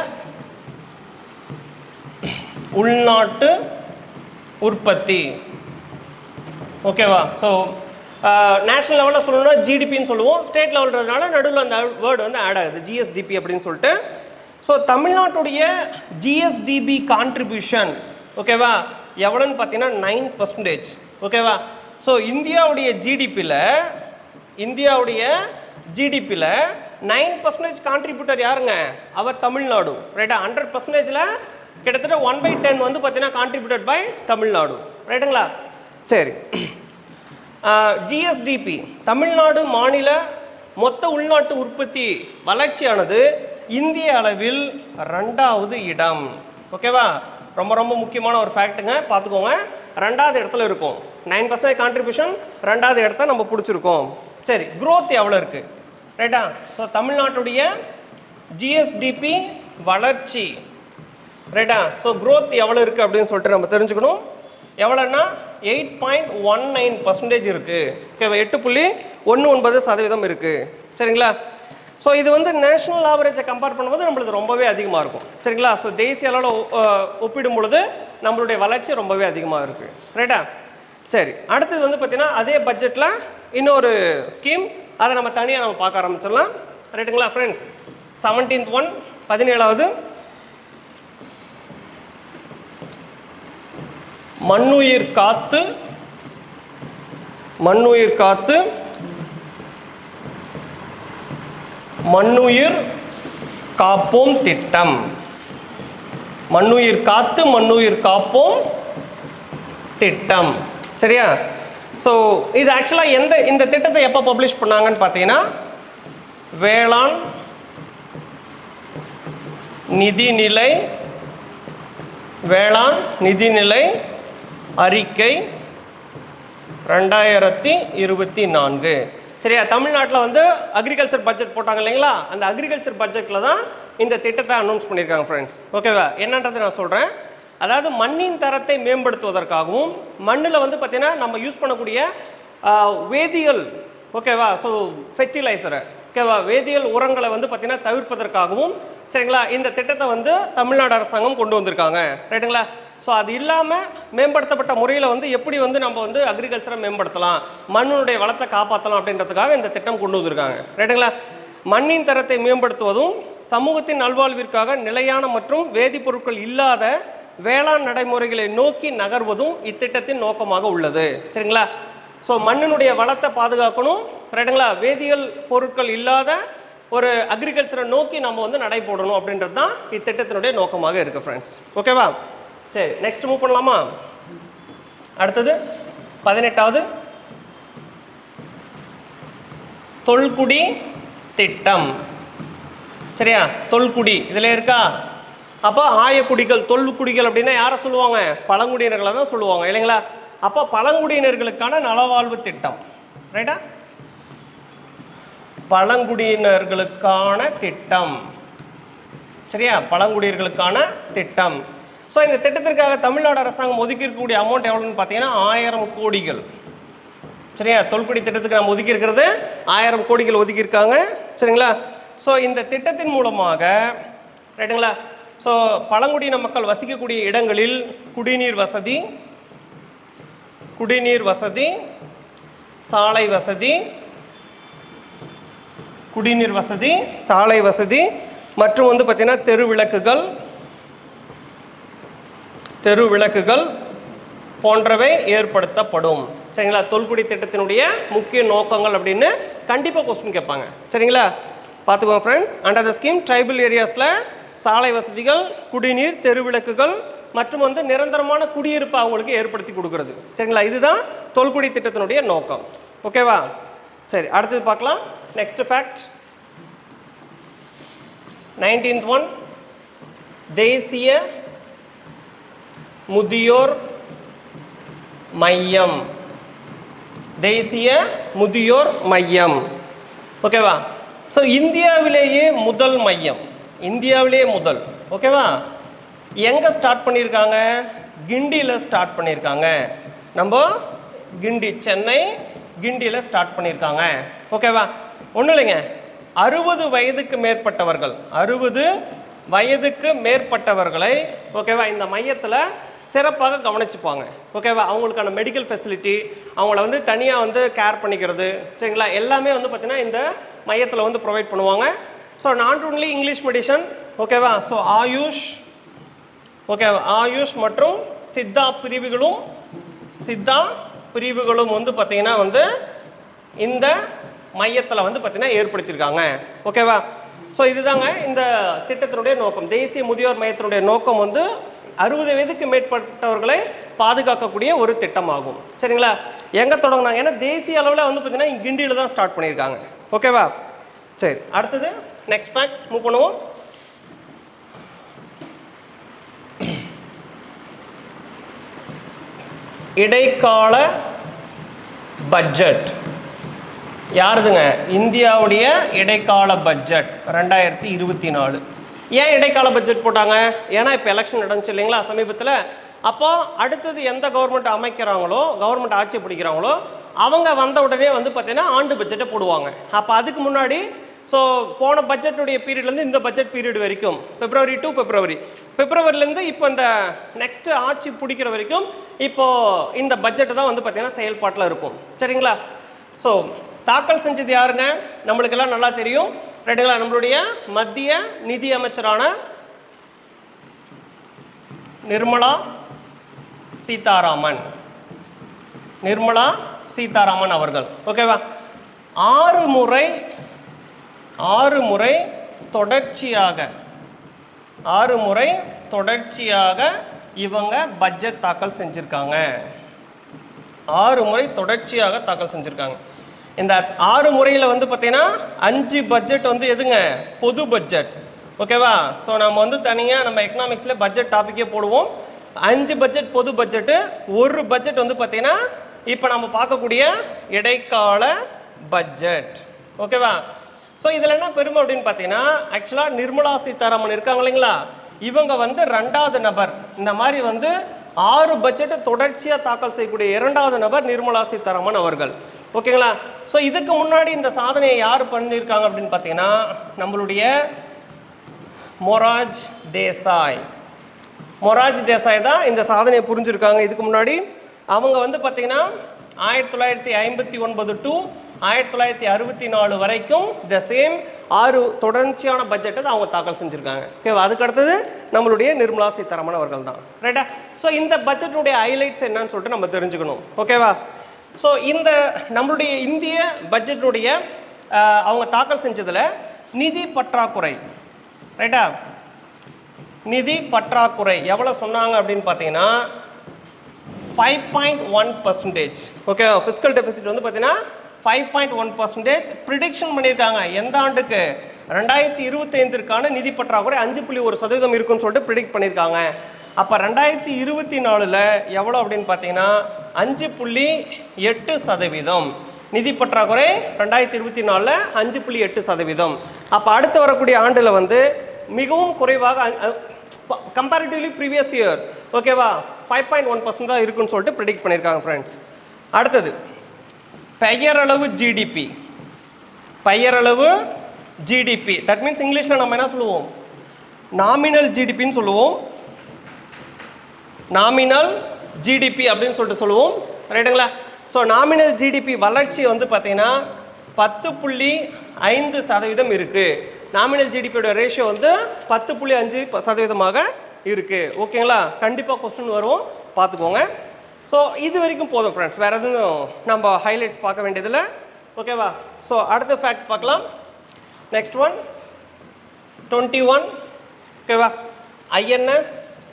உள்நாட்டு உற்பத்தி ஓகேவா ஸோ நேஷனல் லெவலில் சொல்லணும்னா ஜிடிபின்னு சொல்லுவோம் ஸ்டேட் லெவல்ன்றதுனால நடுவில் அந்த வேர்டு வந்து ஆட் ஆகுது ஜிஎஸ்டிபி அப்படின்னு சொல்லிட்டு ஸோ தமிழ்நாட்டுடைய ஜிஎஸ்டிபி கான்ட்ரிபியூஷன் ஓகேவா எவ்வளோன்னு பார்த்தீங்கன்னா நைன் பர்சன்டேஜ் ஓகேவா ஸோ இந்தியாவுடைய ஜிடிபியில் இந்தியாவுடைய ஜிடிபியில் நைன் பர்சன்டேஜ் கான்ட்ரிபியூட்டர் யாருங்க அவர் தமிழ்நாடு ரைட்டா ஹண்ட்ரட் பர்சன்டேஜில் கிட்டத்தட்ட ஒன் பை டென் வந்து பார்த்தீங்கன்னா கான்ட்ரிபியூட்டட் பை தமிழ்நாடு ரைட்டுங்களா சரி ஜிஎஸ்டிபி தமிழ்நாடு மாநில மொத்த உள்நாட்டு உற்பத்தி வளர்ச்சியானது இந்திய அளவில் ரெண்டாவது இடம் ஓகேவா ரொம்ப ரொம்ப முக்கியமான ஒரு ஃபேக்ட்டுங்க பார்த்துக்கோங்க ரெண்டாவது இடத்துல இருக்கும் நைன் பர்சன்ட் கான்ட்ரிபியூஷன் ரெண்டாவது இடத்த நம்ம பிடிச்சிருக்கோம் சரி growth எவ்வளோ இருக்குது ரைட்டா ஸோ தமிழ்நாட்டுடைய ஜிஎஸ்டிபி வளர்ச்சி ரைட்டா ஸோ growth எவ்வளோ இருக்குது அப்படின்னு சொல்லிட்டு நம்ம தெரிஞ்சுக்கணும் எவ்வளோன்னா eight point one nine percentage இருக்குது ஓகேவா எட்டு புள்ளி ஒன்று ஒன்பது சதவீதம் இருக்குது சரிங்களா ஸோ இது வந்து நேஷனல் ஆவரேஜை கம்பேர் பண்ணும்போது நம்மளுக்கு ரொம்பவே அதிகமாக இருக்கும் சரிங்களா ஸோ தேசிய அளவில் ஒ- அஹ் ஒப்பிடும் பொழுது நம்மளுடைய வளர்ச்சி ரொம்பவே அதிகமாக இருக்குது ரைட்டா சரி அடுத்தது வந்து பார்த்தீங்கன்னா அதே பட்ஜெட்டில் இன்னொரு ஸ்கீம் அதை நம்ம தனியாக நம்ம பார்க்க ஆரம்பிச்சிடலாம் ரைட்டுங்களா ஃப்ரெண்ட்ஸ் செவன்டீன்த் ஒன் பதினேழாவது மண்ணுயிர் காத்து மண்ணுயிர் காத்து மண்ணுயிர் காப்போம் திட்டம் மண்ணுயிர் காத்து மண்ணுயிர் காப்போம் திட்டம் சரியா ஸோ இது ஆக்சுவலாக எந்த இந்த திட்டத்தை எப்போ பப்ளிஷ் பண்ணாங்கன்னு பார்த்தீங்கன்னா வேளாண் நிதிநிலை வேளாண் நிதிநிலை அறிக்கை ரெண்டாயிரத்தி இருபத்தி நான்கு சரியா தமிழ்நாட்டில் வந்து அக்ரிகல்ச்சர் பட்ஜெட் போட்டாங்க இல்லைங்களா அந்த அக்ரிகல்ச்சர் பட்ஜெட்டில் தான் இந்த திட்டத்தை அனௌன்ஸ் பண்ணியிருக்காங்க ஃப்ரெண்ட்ஸ் ஓகேவா என்னன்றதை நான் சொல்கிறேன் அதாவது மண்ணின் தரத்தை மேம்படுத்துவதற்காகவும் மண்ணில் வந்து பார்த்திங்கன்னா நம்ம யூஸ் பண்ணக்கூடிய ஆஹ், வேதியியல் ஓகேவா ஸோ ஃபெர்டிலைசரை ஓகேவா வேதியியல் உரங்களை வந்து பார்த்திங்கன்னா தவிர்ப்பதற்காகவும் சரிங்களா இந்த திட்டத்தை வந்து தமிழ்நாடு அரசாங்கம் கொண்டு வந்திருக்காங்க ரைட்டுங்களா ஸோ அது இல்லாமல் மேம்படுத்தப்பட்ட முறையில் வந்து எப்படி வந்து நம்ம வந்து அக்ரிகல்ச்சரை மேம்படுத்தலாம் மண்ணினுடைய வளத்தை காப்பாற்றலாம் அப்படின்றதுக்காக இந்த திட்டம் கொண்டு வந்திருக்காங்க ரைட்டுங்களா மண்ணின் தரத்தை மேம்படுத்துவதும் சமூகத்தின் நல்வாழ்விற்காக நிலையான மற்றும் வேதிப்பொருட்கள் இல்லாத வேளாண் நடைமுறைகளை நோக்கி நகர்வதும் இத்திட்டத்தின் நோக்கமாக உள்ளது சரிங்களா ஸோ மண்ணினுடைய வளத்தை பாதுகாக்கணும் ரைட்டுங்களா வேதியியல் பொருட்கள் இல்லாத ஒரு அக்ரிகல்ச்சரை நோக்கி நம்ம வந்து நடை போடணும் அப்படின்றது தான் இத்திட்டத்தினுடைய நோக்கமாக இருக்குது ஃப்ரெண்ட்ஸ் ஓகேவா சரி நெக்ஸ்ட் மூவ் பண்ணலாமா அடுத்தது பதினெட்டாவது தொல்குடி திட்டம் சரியா தொல்குடி இதில் இருக்கா அப்போ ஆயக்குடிகள் தொல்குடிகள் அப்படின்னா யாரை சொல்லுவாங்க பழங்குடியினர்களை தான் சொல்லுவாங்க இல்லைங்களா அப்போ பழங்குடியினர்களுக்கான நலவாழ்வு திட்டம் ரைட்டா பழங்குடியினர்களுக்கான திட்டம் சரியா பழங்குடியினர்களுக்கான திட்டம் ஸோ இந்த திட்டத்திற்காக தமிழ்நாடு அரசாங்கம் ஒதுக்கி இருக்கக்கூடிய அமௌண்ட் எவ்வளோன்னு பார்த்தீங்கன்னா ஆயிரம் கோடிகள் சரியா தொல்குடி திட்டத்துக்கு நம்ம ஒதுக்கி இருக்கிறது ஆயிரம் கோடிகள் ஒதுக்கியிருக்காங்க சரிங்களா ஸோ இந்த திட்டத்தின் மூலமாக ரைட்டுங்களா ஸோ பழங்குடியின மக்கள் வசிக்கக்கூடிய இடங்களில் குடிநீர் வசதி குடிநீர் வசதி சாலை வசதி குடிநீர் வசதி சாலை வசதி மற்றும் வந்து பார்த்திங்கன்னா தெரு விளக்குகள் தெரு விளக்குகள் போன்றவை ஏற்படுத்தப்படும் சரிங்களா தொல்குடி திட்டத்தினுடைய முக்கிய நோக்கங்கள் அப்படின்னு கண்டிப்பாக கொஸ்டின் கேட்பாங்க சரிங்களா பார்த்துக்கோங்க friends under the scheme tribal ஏரியாஸில் சாலை வசதிகள் குடிநீர் தெரு விளக்குகள் மற்றும் வந்து நிரந்தரமான குடியிருப்பு அவங்களுக்கு ஏற்படுத்தி கொடுக்கறது சரிங்களா இதுதான் தொல்குடி திட்டத்தினுடைய நோக்கம் ஓகேவா சரி அடுத்தது பார்க்கலாம் நெக்ஸ்ட் ஃபேக்ட் நைன்டீன்த் ஒன் தேசிய முதியோர் மையம் தேசிய முதியோர் மையம் ஓகேவா ஸோ இந்தியாவிலேயே முதல் மையம் இந்தியாவிலேயே முதல் ஓகேவா எங்கே ஸ்டார்ட் பண்ணியிருக்காங்க கிண்டியில் ஸ்டார்ட் பண்ணியிருக்காங்க நம்ம கிண்டி சென்னை கிண்டியில் ஸ்டார்ட் பண்ணியிருக்காங்க ஓகேவா ஒன்றும் இல்லைங்க அறுபது வயதுக்கு மேற்பட்டவர்கள் அறுபது வயதுக்கு மேற்பட்டவர்களை ஓகேவா இந்த மையத்தில் சிறப்பாக கவனிச்சுப்பாங்க ஓகேவா அவங்களுக்கான மெடிக்கல் ஃபெசிலிட்டி அவங்கள வந்து தனியாக வந்து கேர் பண்ணிக்கிறது சரிங்களா எல்லாமே வந்து பார்த்திங்கன்னா இந்த மையத்தில் வந்து ப்ரொவைட் பண்ணுவாங்க so not only English medicine ஓகேவா ஸோ ஆயுஷ் ஓகே ஆயுஷ் மற்றும் சித்தா பிரிவுகளும் சித்தா பிரிவுகளும் வந்து பார்த்திங்கன்னா வந்து இந்த மையத்தில் வந்து பார்த்திங்கன்னா ஏற்படுத்தியிருக்காங்க ஓகேவா ஸோ இதுதாங்க இந்த திட்டத்தினுடைய நோக்கம் தேசிய முதியோர் மையத்தினுடைய நோக்கம் வந்து அறுபது வயதுக்கு மேற்பட்டவர்களை பாதுகாக்கக்கூடிய ஒரு திட்டமாகும் சரிங்களா எங்கே தொடங்கினாங்க ஏன்னா தேசிய அளவில் வந்து பார்த்திங்கன்னா கிண்டியில் தான் ஸ்டார்ட் பண்ணியிருக்காங்க ஓகேவா சரி அடுத்தது நெக்ஸ்ட் ஃபேக்ட் மூவ் பண்ணுவோம் இடைக்கால பட்ஜெட் யாருதுங்க இந்தியாவுடைய இடைக்கால பட்ஜெட் ரெண்டாயிரத்தி இருபத்தி நாலு ஏன் இடைக்கால பட்ஜெட் போட்டாங்க ஏன்னா இப்போ எலெக்ஷன் நடந்துச்சு இல்லைங்களா சமீபத்தில் அப்போ அடுத்தது எந்த கவர்மெண்ட் அமைக்கிறாங்களோ கவர்மெண்ட் ஆட்சி பிடிக்கிறாங்களோ அவங்க வந்த உடனே வந்து பார்த்தீங்கன்னா ஆண்டு பட்ஜெட்டை போடுவாங்க அப்போ அதுக்கு முன்னாடி ஸோ போன பட்ஜெட்டுடைய பீரியட்லேருந்து இந்த பட்ஜெட் பீரியட் வரைக்கும் பிப்ரவரி டு பிப்ரவரி பிப்ரவரிலேருந்து இப்போ இந்த நெக்ஸ்ட் ஆட்சி பிடிக்கிற வரைக்கும் இப்போ இந்த பட்ஜெட்டு தான் வந்து பார்த்தீங்கன்னா செயல்பாட்டில் இருக்கும் சரிங்களா ஸோ தாக்கல் செஞ்சது யாருங்க நம்மளுக்கெல்லாம் நல்லா தெரியும் ரைட்டுங்களா நம்மளுடைய மத்திய நிதி அமைச்சரான நிர்மலா சீதாராமன் நிர்மலா சீதாராமன் அவர்கள் ஓகேவா ஆறு முறை ஆறு முறை தொடர்ச்சியாக ஆறு முறை தொடர்ச்சியாக இவங்க பட்ஜெட் தாக்கல் செஞ்சுருக்காங்க ஆறு முறை தொடர்ச்சியாக தாக்கல் செஞ்சுருக்காங்க இந்த ஆறு முறையில் வந்து பார்த்தீங்கன்னா அஞ்சு பட்ஜெட் வந்து எதுங்க பொது பட்ஜெட் ஓகேவா ஸோ நம்ம வந்து தனியாக நம்ம எக்கனாமிக்ஸில் பட்ஜெட் டாப்பிக்கே போடுவோம் அஞ்சு பட்ஜெட் பொது பட்ஜெட்டு ஒரு பட்ஜெட் வந்து பார்த்தீங்கன்னா இப்போ நம்ம பார்க்கக்கூடிய இடைக்கால பட்ஜெட் ஓகேவா ஸோ இதில் என்ன பெருமை அப்படின்னு பார்த்தீங்கன்னா ஆக்சுவலாக நிர்மலா சீதாராமன் இருக்காங்க இல்லைங்களா இவங்க வந்து ரெண்டாவது நபர் இந்த மாதிரி வந்து ஆறு பட்ஜெட்டை தொடர்ச்சியாக தாக்கல் செய்யக்கூடிய இரண்டாவது நபர் நிர்மலா சீதாராமன் அவர்கள் ஓகேங்களா ஸோ இதுக்கு முன்னாடி இந்த சாதனையை யார் பண்ணியிருக்காங்க அப்படின்னு பார்த்தீங்கன்னா நம்மளுடைய மொராஜ் தேசாய் மொராஜ் தேசாய் தான் இந்த சாதனையை புரிஞ்சிருக்காங்க இதுக்கு முன்னாடி அவங்க வந்து பார்த்தீங்கன்னா ஆயிரத்தி தொள்ளாயிரத்தி ஐம்பத்தி ஒன்பது டு ஆயிரத்தி தொள்ளாயிரத்தி அறுபத்தி நாலு வரைக்கும் த சேம் ஆறு தொடர்ச்சியான பட்ஜெட்டை தான் அவங்க தாக்கல் செஞ்சுருக்காங்க ஓகேவா அதுக்கு அடுத்தது நம்மளுடைய நிர்மலா சீதாராமன் அவர்கள் தான் ரைட்டா ஸோ இந்த பட்ஜெட்டுடைய ஹைலைட்ஸ் என்னன்னு சொல்லிட்டு நம்ம தெரிஞ்சுக்கணும் ஓகேவா ஸோ இந்த நம்மளுடைய இந்திய பட்ஜெட்டுடைய அஹ், அவங்க தாக்கல் செஞ்சதில் நிதி பற்றாக்குறை ரைட்டா நிதி பற்றாக்குறை எவ்வளோ சொன்னாங்க அப்படின்னு பார்த்தீங்கன்னா five point one percentage okay fiscal deficit வந்து பார்த்தீங்கன்னா five point one percentage prediction பண்ணியிருக்காங்க எந்த ஆண்டுக்கு ரெண்டாயிரத்தி இருபத்தைந்திற்கான நிதி பற்றாக்குறை அஞ்சு புள்ளி ஒரு சதவீதம் இருக்குன்னு சொல்லிட்டு ப்ரிடிக்ட் பண்ணியிருக்காங்க அப்போ ரெண்டாயிரத்தி இருபத்தி நாலில் எவ்வளோ அப்படின்னு பார்த்தீங்கன்னா அஞ்சு புள்ளி எட்டு சதவீதம் நிதி பற்றாக்குறை ரெண்டாயிரத்தி இருபத்தி நாலில் அஞ்சு புள்ளி எட்டு சதவீதம் அப்போ அடுத்து வரக்கூடிய ஆண்டில் வந்து மிகவும் குறைவாக கம்பேரிட்டிவ்லி ப்ரீவியஸ் இயர் ஓகேவா ஃபைவ் பாயிண்ட் ஒன் பர்சன்ட் தான் இருக்குன்னு சொல்லிட்டு ப்ரிடிக்ட் பண்ணியிருக்காங்க ஃப்ரெண்ட்ஸ் அடுத்தது பெயரளவு ஜிடிபி பெயரளவு ஜிடிபி தட் மீன்ஸ் இங்கிலீஷில் நம்ம என்ன சொல்லுவோம் நாமினல் ஜிடிபின்னு சொல்லுவோம் நாமினல் ஜிடிபி அப்படின்னு சொல்லிட்டு சொல்லுவோம் ரைட்டுங்களா ஸோ நாமினல் ஜிடிபி வளர்ச்சி வந்து பார்த்தீங்கன்னா பத்து புள்ளி ஐந்து சதவீதம் இருக்குது நாமினல் ஜிடிபியோட ரேஷியோ வந்து பத்து புள்ளி அஞ்சு ப- சதவீதமாக இருக்குது ஓகேங்களா கண்டிப்பாக கொஸ்டின் வரும் பார்த்துக்கோங்க ஸோ இது வரைக்கும் போதும் ஃப்ரெண்ட்ஸ் வேறு எதுவும் நம்ம ஹைலைட்ஸ் பார்க்க வேண்டியதில்லை ஓகேவா ஸோ அடுத்த ஃபேக்ட் பார்க்கலாம் நெக்ஸ்ட் ஒன் டுவெண்ட்டி ஒன் ஓகேவா INS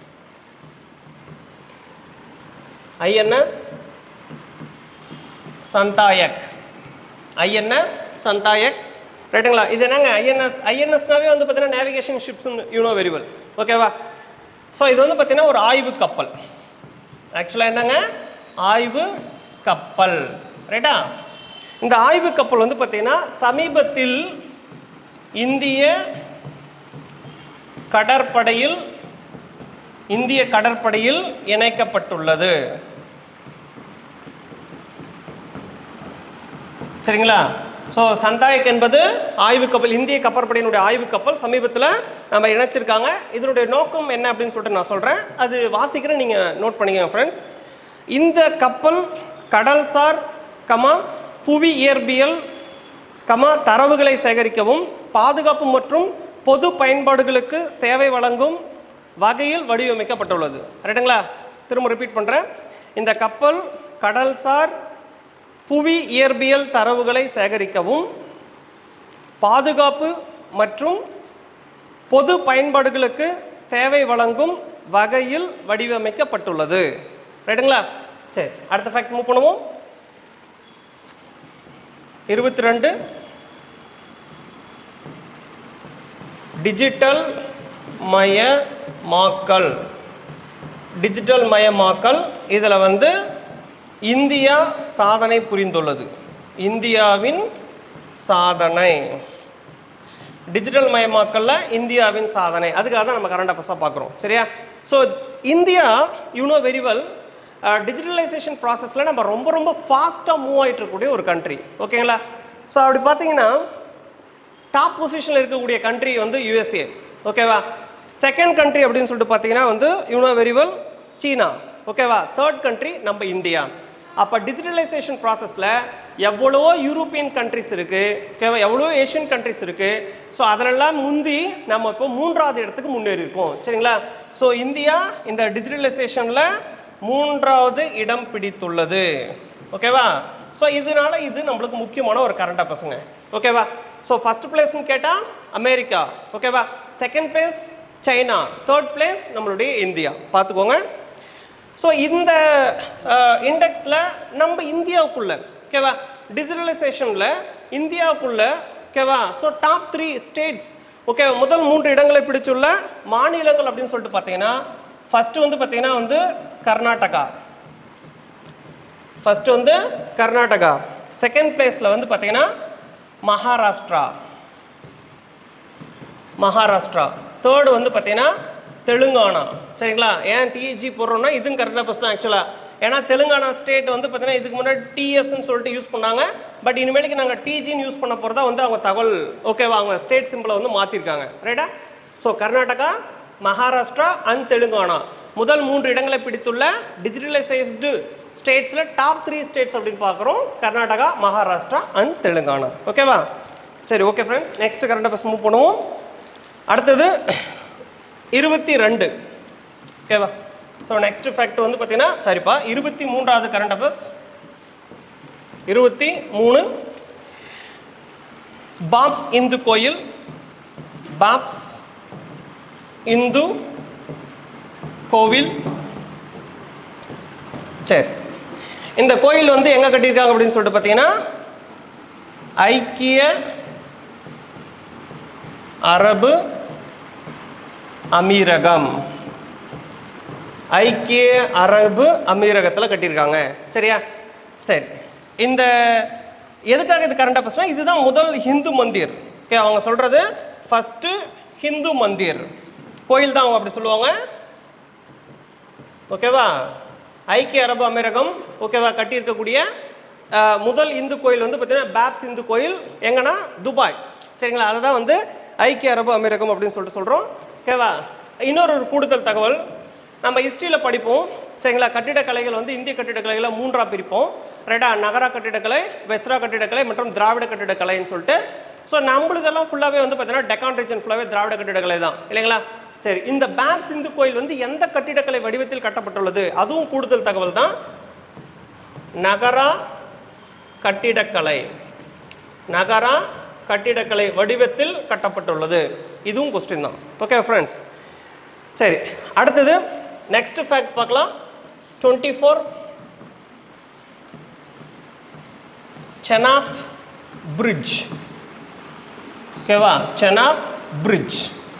INS Sandhayak INS Sandhayak ரைட்டுங்களா இது என்னங்க ஐஎன்எஸ் ஐஎன்எஸ்னாவே வந்து பார்த்தீங்கன்னா navigation ships you know very well ஓகேவா ஸோ இது வந்து பார்த்தீங்கன்னா ஒரு ஆய்வு கப்பல் ஆக்சுவலாக என்னங்க ஆய்வு கப்பல் ரைட்டா இந்த ஆய்வு கப்பல் வந்து பார்த்தீங்கன்னா சமீபத்தில் இந்திய கடற்படையில் இந்திய கடற்படையில் இணைக்கப்பட்டுள்ளது சரிங்களா ஸோ சந்தாயக் என்பது ஆய்வு கப்பல் இந்திய கப்பற்படையினுடைய ஆய்வு கப்பல் சமீபத்தில் நம்ம இணைச்சிருக்காங்க இதனுடைய நோக்கம் என்ன அப்படின்னு சொல்லிட்டு நான் சொல்கிறேன் அது வாசிக்கிறேன் நீங்கள் நோட் பண்ணிக்கங்க ஃப்ரெண்ட்ஸ் இந்த கப்பல் கடல்சார் கமா புவி இயற்பியல் கமா தரவுகளை சேகரிக்கவும் பாதுகாப்பு மற்றும் பொது பயன்பாடுகளுக்கு சேவை வழங்கும் வகையில் வடிவமைக்கப்பட்டுள்ளது ரைட்டுங்களா திரும்ப ரிப்பீட் பண்ணுறேன் இந்த கப்பல் கடல்சார் புவி இயற்பியல் தரவுகளை சேகரிக்கவும் பாதுகாப்பு மற்றும் பொது பயன்பாடுகளுக்கு சேவை வழங்கும் வகையில் வடிவமைக்கப்பட்டுள்ளது ரைட்டுங்களா சரி அடுத்த ஃபேக்ட் மூவ் பண்ணுவோம் இருபத்தி ரெண்டு டிஜிட்டல் மயமாக்கல் டிஜிட்டல் மயமாக்கல் இதில் வந்து இந்தியா சாதனை புரிந்துள்ளது இந்தியாவின் சாதனை டிஜிட்டல் மயமாக்கல்ல இந்தியாவின் சாதனை அதுக்காக தான் நம்ம கரண்ட் அஃபேர்ஸாக பார்க்குறோம் சரியா so India you know very well digitalization ப்ராசஸில் நம்ம ரொம்ப ரொம்ப ஃபாஸ்ட்டாக மூவ் ஆகிட்டு இருக்கக்கூடிய ஒரு கண்ட்ரி ஓகேங்களா ஸோ அப்படி பார்த்தீங்கன்னா டாப் பொசிஷனில் இருக்கக்கூடிய கண்ட்ரி வந்து யூஎஸ்ஏ ஓகேவா செகண்ட் கண்ட்ரி அப்படின்னு சொல்லிட்டு பார்த்தீங்கன்னா வந்து யூனோ வெரி வெல் சீனா ஓகேவா தேர்ட் கண்ட்ரி நம்ம இந்தியா அப்போ டிஜிட்டலைசேஷன் ப்ராசஸில் எவ்வளவோ யூரோப்பியன் கண்ட்ரிஸ் இருக்குது ஓகேவா எவ்வளோ ஏஷியன் கண்ட்ரிஸ் இருக்குது ஸோ அதிலெல்லாம் முந்தி நம்ம இப்போ மூன்றாவது இடத்துக்கு முன்னேறி இருக்கோம் சரிங்களா ஸோ இந்தியா இந்த டிஜிட்டலைசேஷனில் மூன்றாவது இடம் பிடித்துள்ளது ஓகேவா ஸோ இதனால இது நம்மளுக்கு முக்கியமான ஒரு கரண்ட் அஃபேர்ஸுங்க ஓகேவா ஸோ ஃபர்ஸ்ட் பிளேஸ்னு கேட்டால் அமெரிக்கா ஓகேவா second place China third place நம்மளுடைய இந்தியா பார்த்துக்கோங்க ஸோ இந்த இண்டெக்ஸில் நம்ம இந்தியாவுக்குள்ள ஓகேவா டிஜிட்டலைசேஷனில் இந்தியாவுக்குள்ள ஓகேவா so top three states okay முதல் மூன்று இடங்களை பிடிச்சுள்ள மாநிலங்கள் அப்படின்னு சொல்லிட்டு பார்த்தீங்கன்னா ஃபர்ஸ்ட் வந்து பார்த்தீங்கன்னா வந்து கர்நாடகா ஃபர்ஸ்ட் வந்து கர்நாடகா செகண்ட் பிளேஸில் வந்து பார்த்தீங்கன்னா மகாராஷ்டிரா மகாராஷ்டிரா தேர்டு வந்து பார்த்தீங்கன்னா தெலுங்கானா சரிங்களா ஏன் டிஜி போடுறோம்னா இதுவும் கரெக்டாக ஃபஸ்ட் தான் ஆக்சுவலாக ஏன்னா தெலுங்கானா ஸ்டேட் வந்து பார்த்தீங்கன்னா இதுக்கு முன்னாடி டிஎஸ்ன்னு சொல்லிட்டு யூஸ் பண்ணாங்க பட் இனிமேலுக்கு நாங்கள் டிஜின்னு யூஸ் பண்ண போகிறதா வந்து அவங்க தகவல் ஓகேவா அவங்க ஸ்டேட் சிம்பிளை வந்து மாற்றிருக்காங்க ரைட்டா ஸோ கர்நாடகா மகாராஷ்டிரா அண்ட் தெலுங்கானா முதல் மூன்று இடங்களை பிடித்துள்ள டிஜிட்டலைசைஸ்டு ஸ்டேட்ஸில் டாப் த்ரீ ஸ்டேட்ஸ் அப்படின்னு பார்க்குறோம் கர்நாடகா மகாராஷ்டிரா அண்ட் தெலுங்கானா ஓகேவா சரி okay friends next current affairs move பண்ணுவோம் அடுத்தது இருபத்தி ரெண்டு ஓகேவா ஸோ நெக்ஸ்ட் ஃபேக்ட் வந்து பார்த்தீங்கன்னா சரிப்பா இருபத்தி மூன்றாவது கரண்ட் அஃபேர்ஸ் இருபத்தி மூணு பாப்ஸ் இந்து கோயில் பாப்ஸ் இந்து கோவில் சரி இந்த கோயில் வந்து எங்கே கட்டியிருக்காங்க அப்படின்னு சொல்லிட்டு பார்த்தீங்கன்னா ஐக்கிய அரபு அமீரகம் ஐக்கிய அரபு அமீரகத்தில் கட்டியிருக்காங்க சரியா சரி இந்த எதுக்காக இது கரண்ட் அஃபேர்ஸ்னா இதுதான் முதல் ஹிந்து மந்திர் ஓகே அவங்க சொல்கிறது ஃபஸ்ட்டு ஹிந்து மந்திர் கோயில் தான் அவங்க அப்படி சொல்லுவாங்க ஓகேவா ஐக்கிய அரபு அமீரகம் ஓகேவா கட்டியிருக்கக்கூடிய அஹ், முதல் இந்து கோயில் வந்து பார்த்தீங்கன்னா பேப்ஸ் இந்து கோயில் எங்கன்னா துபாய் சரிங்களா அதை தான் வந்து ஐக்கிய அரபு அமீரகம் அப்படின்னு சொல்லிட்டு சொல்கிறோம் ஓகேவா இன்னொரு ஒரு கூடுதல் தகவல் நம்ம ஹிஸ்ட்ரியில் படிப்போம் சரிங்களா கட்டிடக்கலைகள் வந்து இந்திய கட்டிடக்கலைகளை மூன்றாக பிரிப்போம் ரைட்டா நகரா கட்டிடக்கலை வெஸ்ரா கட்டிடக்கலை மற்றும் திராவிட கட்டிடக்கலைன்னு சொல்லிட்டு ஸோ நம்மளுதெல்லாம் ஃபுல்லாகவே வந்து பார்த்தீங்கன்னா டெக்கான் ரீஜன் ஃபுல்லாகவே திராவிட கட்டிடக்கலை தான் இல்லைங்களா சரி இந்த பேப்ஸ் இந்து கோயில் வந்து எந்த கட்டிடக்கலை வடிவத்தில் கட்டப்பட்டுள்ளது அதுவும் கூடுதல் தகவல் தான் நகரா கட்டிடக்கலை நகரா கட்டிடக்கலை வடிவத்தில் கட்டப்பட்டுள்ளது இதுவும் கொஸ்டின் தான் ஓகே ஃப்ரெண்ட்ஸ் சரி அடுத்தது நெக்ஸ்ட் ஃபேக்ட் பார்க்கலாம் டுவெண்ட்டி ஃபோர் செனாப் பிரிட்ஜ் ஓகேவா செனாப் பிரிட்ஜ்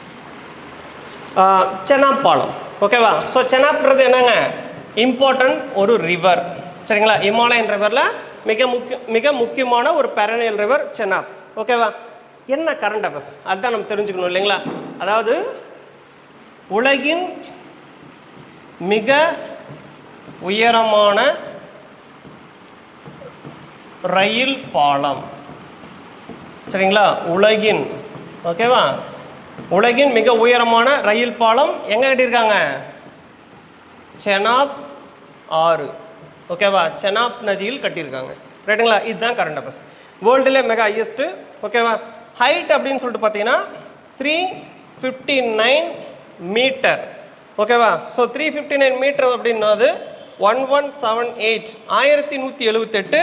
செனாப் பாலம் ஓகேவா ஸோ செனாப்ன்றது என்னங்க இம்பார்ட்டன்ட் ஒரு ரிவர் சரிங்களா இமாலயன் ரிவரில் மிக முக்கிய மிக முக்கியமான ஒரு பெரனியல் ரிவர் செனாப் ஓகேவா என்ன கரண்ட் அஃபேர்ஸ் அதுதான் நம்ம தெரிஞ்சுக்கணும் இல்லைங்களா அதாவது உலகின் மிக உயரமான ரயில் பாலம் சரிங்களா உலகின் ஓகேவா உலகின் மிக உயரமான ரயில் பாலம் எங்கே கட்டியிருக்காங்க செனாப் ஆறு ஓகேவா செனாப் நதியில் கட்டியிருக்காங்க ரைட்டுங்களா இதுதான் கரண்ட் அஃபேர்ஸ் வேர்ல்டுல மிக ஹையஸ்ட்டு ஓகேவா ஹைட் அப்படின்னு சொல்லிட்டு பார்த்தீங்கன்னா த்ரீ ஃபிஃப்டி நைன் மீட்டர் ஓகேவா so three fifty nine metre அப்படின்னது ஒன் ஒன் செவன் எயிட் ஆயிரத்தி நூற்றி எழுபத்தெட்டு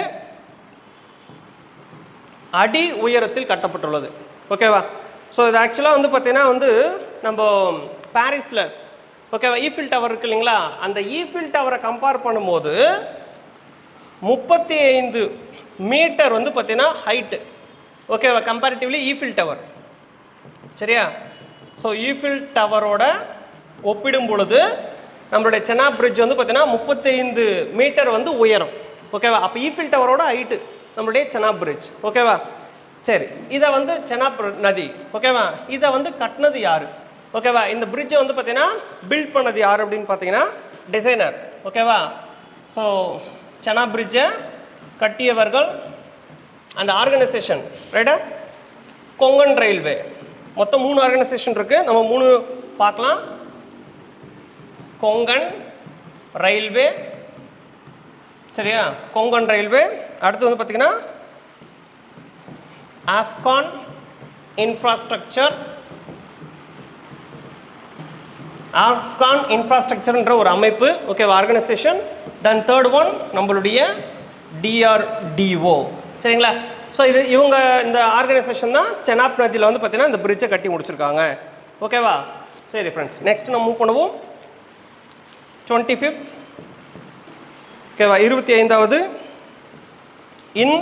அடி உயரத்தில் கட்டப்பட்டுள்ளது ஓகேவா ஸோ இது ஆக்சுவலாக வந்து பார்த்தீங்கன்னா வந்து நம்ம பாரிஸில் ஓகேவா ஈஃபில் டவர் இருக்கு இல்லைங்களா அந்த ஈஃபில் டவரை கம்பேர் பண்ணும்போது முப்பத்தி ஐந்து மீட்டர் வந்து பார்த்தீங்கன்னா ஹைட்டு ஓகேவா கம்பேரிட்டிவ்லி ஈஃபில் டவர் சரியா ஸோ ஈஃபில் டவரோட ஒப்பிடும் பொழுது நம்மளுடைய சென்னா பிரிட்ஜ் வந்து பார்த்தீங்கன்னா முப்பத்தைந்து மீட்டர் வந்து உயரம் ஓகேவா அப்போ ஈஃபில் டவரோட ஹைட்டு நம்மளுடைய சென்னா பிரிட்ஜ் ஓகேவா சரி இதை வந்து செனாப் நதி ஓகேவா இதை வந்து கட்டினது யாரு ஓகேவா இந்த பிரிட்ஜை வந்து பார்த்தீங்கன்னா பில்ட் பண்ணது யார் அப்படின்னு பார்த்தீங்கன்னா டிசைனர் ஓகேவா ஸோ செனா பிரிட்ஜை கட்டியவர்கள் அந்த ஆர்கனைசேஷன் ரைட்டா கொங்கன் ரயில்வே மொத்தம் மூணு ஆர்கனைசேஷன் இருக்கு நம்ம மூணு பார்க்கலாம் கொங்கன் ரயில்வே சரியா கொங்கன் ரயில்வே அடுத்து வந்து பார்த்தீங்கன்னா ஆப்கான் இன்ஃப்ராஸ்ட்ரக்சர் ஆப்கான் இன்ஃப்ராஸ்ட்ரக்சர்ன்ற ஒரு அமைப்பு okay organisation then third one நம்மளுடைய டிஆர்டிஓ சரிங்களா ஸோ இது இவங்க இந்த ஆர்கனைசேஷன் தான் செனாப் நதியில் வந்து பார்த்தீங்கன்னா இந்த பிரிட்ஜை கட்டி முடிச்சிருக்காங்க ஓகேவா சரி ஃப்ரெண்ட்ஸ் நெக்ஸ்ட் நம்ம மூவ் பண்ணுவோம் டுவெண்ட்டி ஃபிஃப்த் ஓகேவா இருபத்தி ஐந்தாவது இன்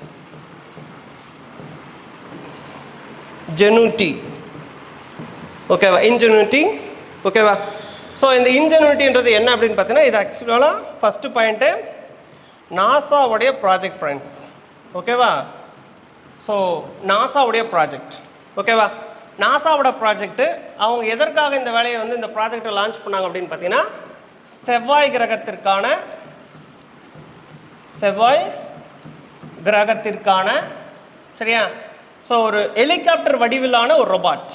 ஜெனுட்டி ஓகேவா இன்ஜெனுட்டி ஓகேவா ஸோ இந்த இன்ஜெனுட்டின்றது என்ன அப்படின்னு பார்த்தீங்கன்னா இது ஆக்சுவலாக ஃபஸ்ட்டு பாயிண்ட்டு நாசாவுடைய ப்ராஜெக்ட் ஃப்ரெண்ட்ஸ் ஓகேவா ஸோ நாசாவுடைய ப்ராஜெக்ட் ஓகேவா நாசாவோட ப்ராஜெக்ட்டு அவங்க எதற்காக இந்த வேலையை வந்து இந்த ப்ராஜெக்டை லான்ச் பண்ணாங்க அப்படின்னு பார்த்தீங்கன்னா செவ்வாய் கிரகத்திற்கான செவ்வாய் கிரகத்திற்கான சரியா ஸோ ஒரு ஹெலிகாப்டர் வடிவிலான ஒரு ரொபாட்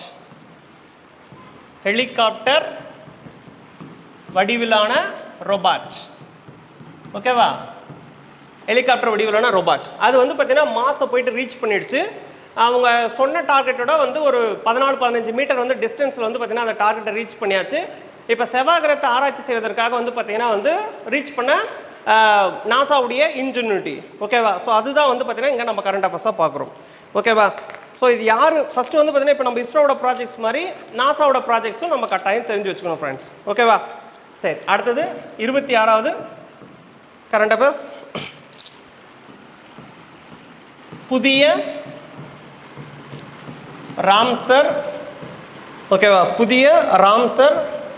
ஹெலிகாப்டர் வடிவிலான ரொபாட் ஓகேவா ஹெலிகாப்டர் வடிவிலான ரோபாட் அது வந்து பார்த்தீங்கன்னா மாசை போயிட்டு ரீச் பண்ணிடுச்சு அவங்க சொன்ன டார்கெட்டோட வந்து ஒரு பதினாலு பதினஞ்சு மீட்டர் வந்து டிஸ்டன்ஸில் வந்து பார்த்தீங்கன்னா அந்த டார்கெட்டை ரீச் பண்ணியாச்சு இப்போ செவ்வாகிரகத்தை ஆராய்ச்சி செய்வதற்காக வந்து பார்த்தீங்கன்னா வந்து ரீச் பண்ண நாசாவுடைய இன்ஜினியூட்டி ஓகேவா ஸோ அதுதான் வந்து பார்த்தீங்கன்னா இங்கே நம்ம கரண்ட் அஃபேர்ஸாக பார்க்குறோம் ஓகேவா ஸோ இது யார் ஃபஸ்ட்டு வந்து பார்த்தீங்கன்னா இப்போ நம்ம இஸ்ரோவோட ப்ராஜெக்ட்ஸ் மாதிரி நாசாவோட ப்ராஜெக்ட்ஸும் நம்ம கட்டாயம் தெரிஞ்சு வச்சுக்கணும் ஃப்ரெண்ட்ஸ் ஓகேவா சரி அடுத்தது இருபத்தி ஆறாவது கரண்ட் அஃபேர்ஸ் புதிய ராம்சர் ஓகேவா புதிய ராம்சர்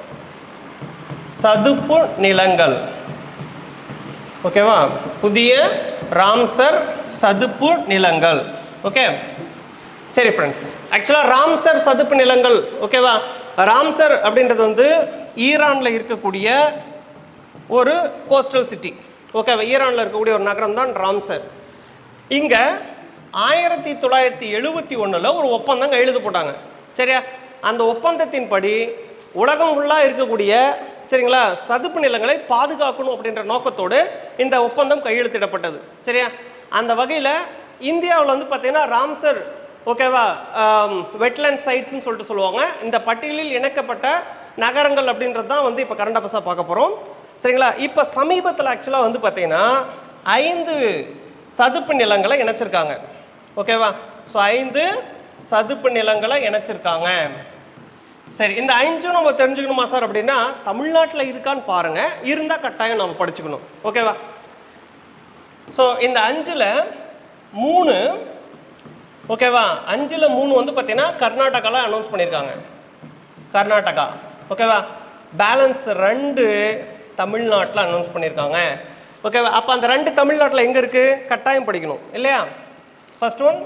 சதுப்பு நிலங்கள் ஓகேவா புதிய ராம்சர் சதுப்பு நிலங்கள் ஓகே சரி ஃப்ரெண்ட்ஸ் ஆக்சுவலாக ராம்சர் சதுப்பு நிலங்கள் ஓகேவா ராம்சர் அப்படின்றது வந்து ஈரானில் இருக்கக்கூடிய ஒரு கோஸ்டல் சிட்டி ஓகேவா ஈரானில் இருக்கக்கூடிய ஒரு நகரம் தான் ராம்சர் இங்கே ஆயிரத்தி தொள்ளாயிரத்தி எழுபத்தி ஒன்றில் ஒரு ஒப்பந்தம் எழுத போட்டாங்க சரியா அந்த ஒப்பந்தத்தின்படி உலகம் ஃபுல்லாக இருக்கக்கூடிய சரிங்களா சதுப்பு நிலங்களை பாதுகாக்கணும் அப்படின்ற நோக்கத்தோடு இந்த ஒப்பந்தம் கையெழுத்திடப்பட்டது சரியா அந்த வகையில் இந்தியாவில் வந்து பார்த்தீங்கன்னா ராம்சர் ஓகேவா வெட்லேண்ட் சைட்ஸ்னு சொல்லிட்டு சொல்லுவாங்க இந்த பட்டியலில் இணைக்கப்பட்ட நகரங்கள் அப்படின்றது தான் வந்து இப்போ கரண்ட் அஃபேர்ஸாக பார்க்க போகிறோம் சரிங்களா இப்போ சமீபத்தில் ஆக்சுவலாக வந்து பார்த்தீங்கன்னா ஐந்து சதுப்பு நிலங்களை இணைச்சிருக்காங்க ஓகேவா ஸோ ஐந்து சதுப்பு நிலங்களை இணைச்சிருக்காங்க சரி இந்த அஞ்சும் நம்ம தெரிஞ்சுக்கணுமா சார் அப்படின்னா தமிழ்நாட்டில் இருக்கான்னு பாருங்க இருந்தால் கட்டாயம் நம்ம படிச்சுக்கணும் ஓகேவா ஸோ இந்த அஞ்சில் மூணு ஓகேவா அஞ்சில் மூணு வந்து பார்த்தீங்கன்னா கர்நாடகாவில் அனௌன்ஸ் பண்ணியிருக்காங்க கர்நாடகா ஓகேவா பேலன்ஸ் ரெண்டு தமிழ்நாட்டில் அனௌன்ஸ் பண்ணியிருக்காங்க ஓகேவா அப்போ அந்த ரெண்டு தமிழ்நாட்டில் எங்கே இருக்குது கட்டாயம் படிக்கணும் இல்லையா ஃபர்ஸ்ட் ஒன்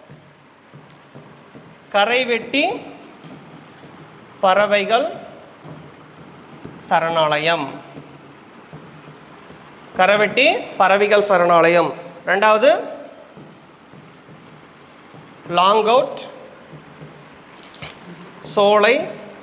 கரைவெட்டி பறவைகள் சரணாலயம் கரைவெட்டி பறவைகள் சரணாலயம் ரெண்டாவது லாங் அவுட் சோலை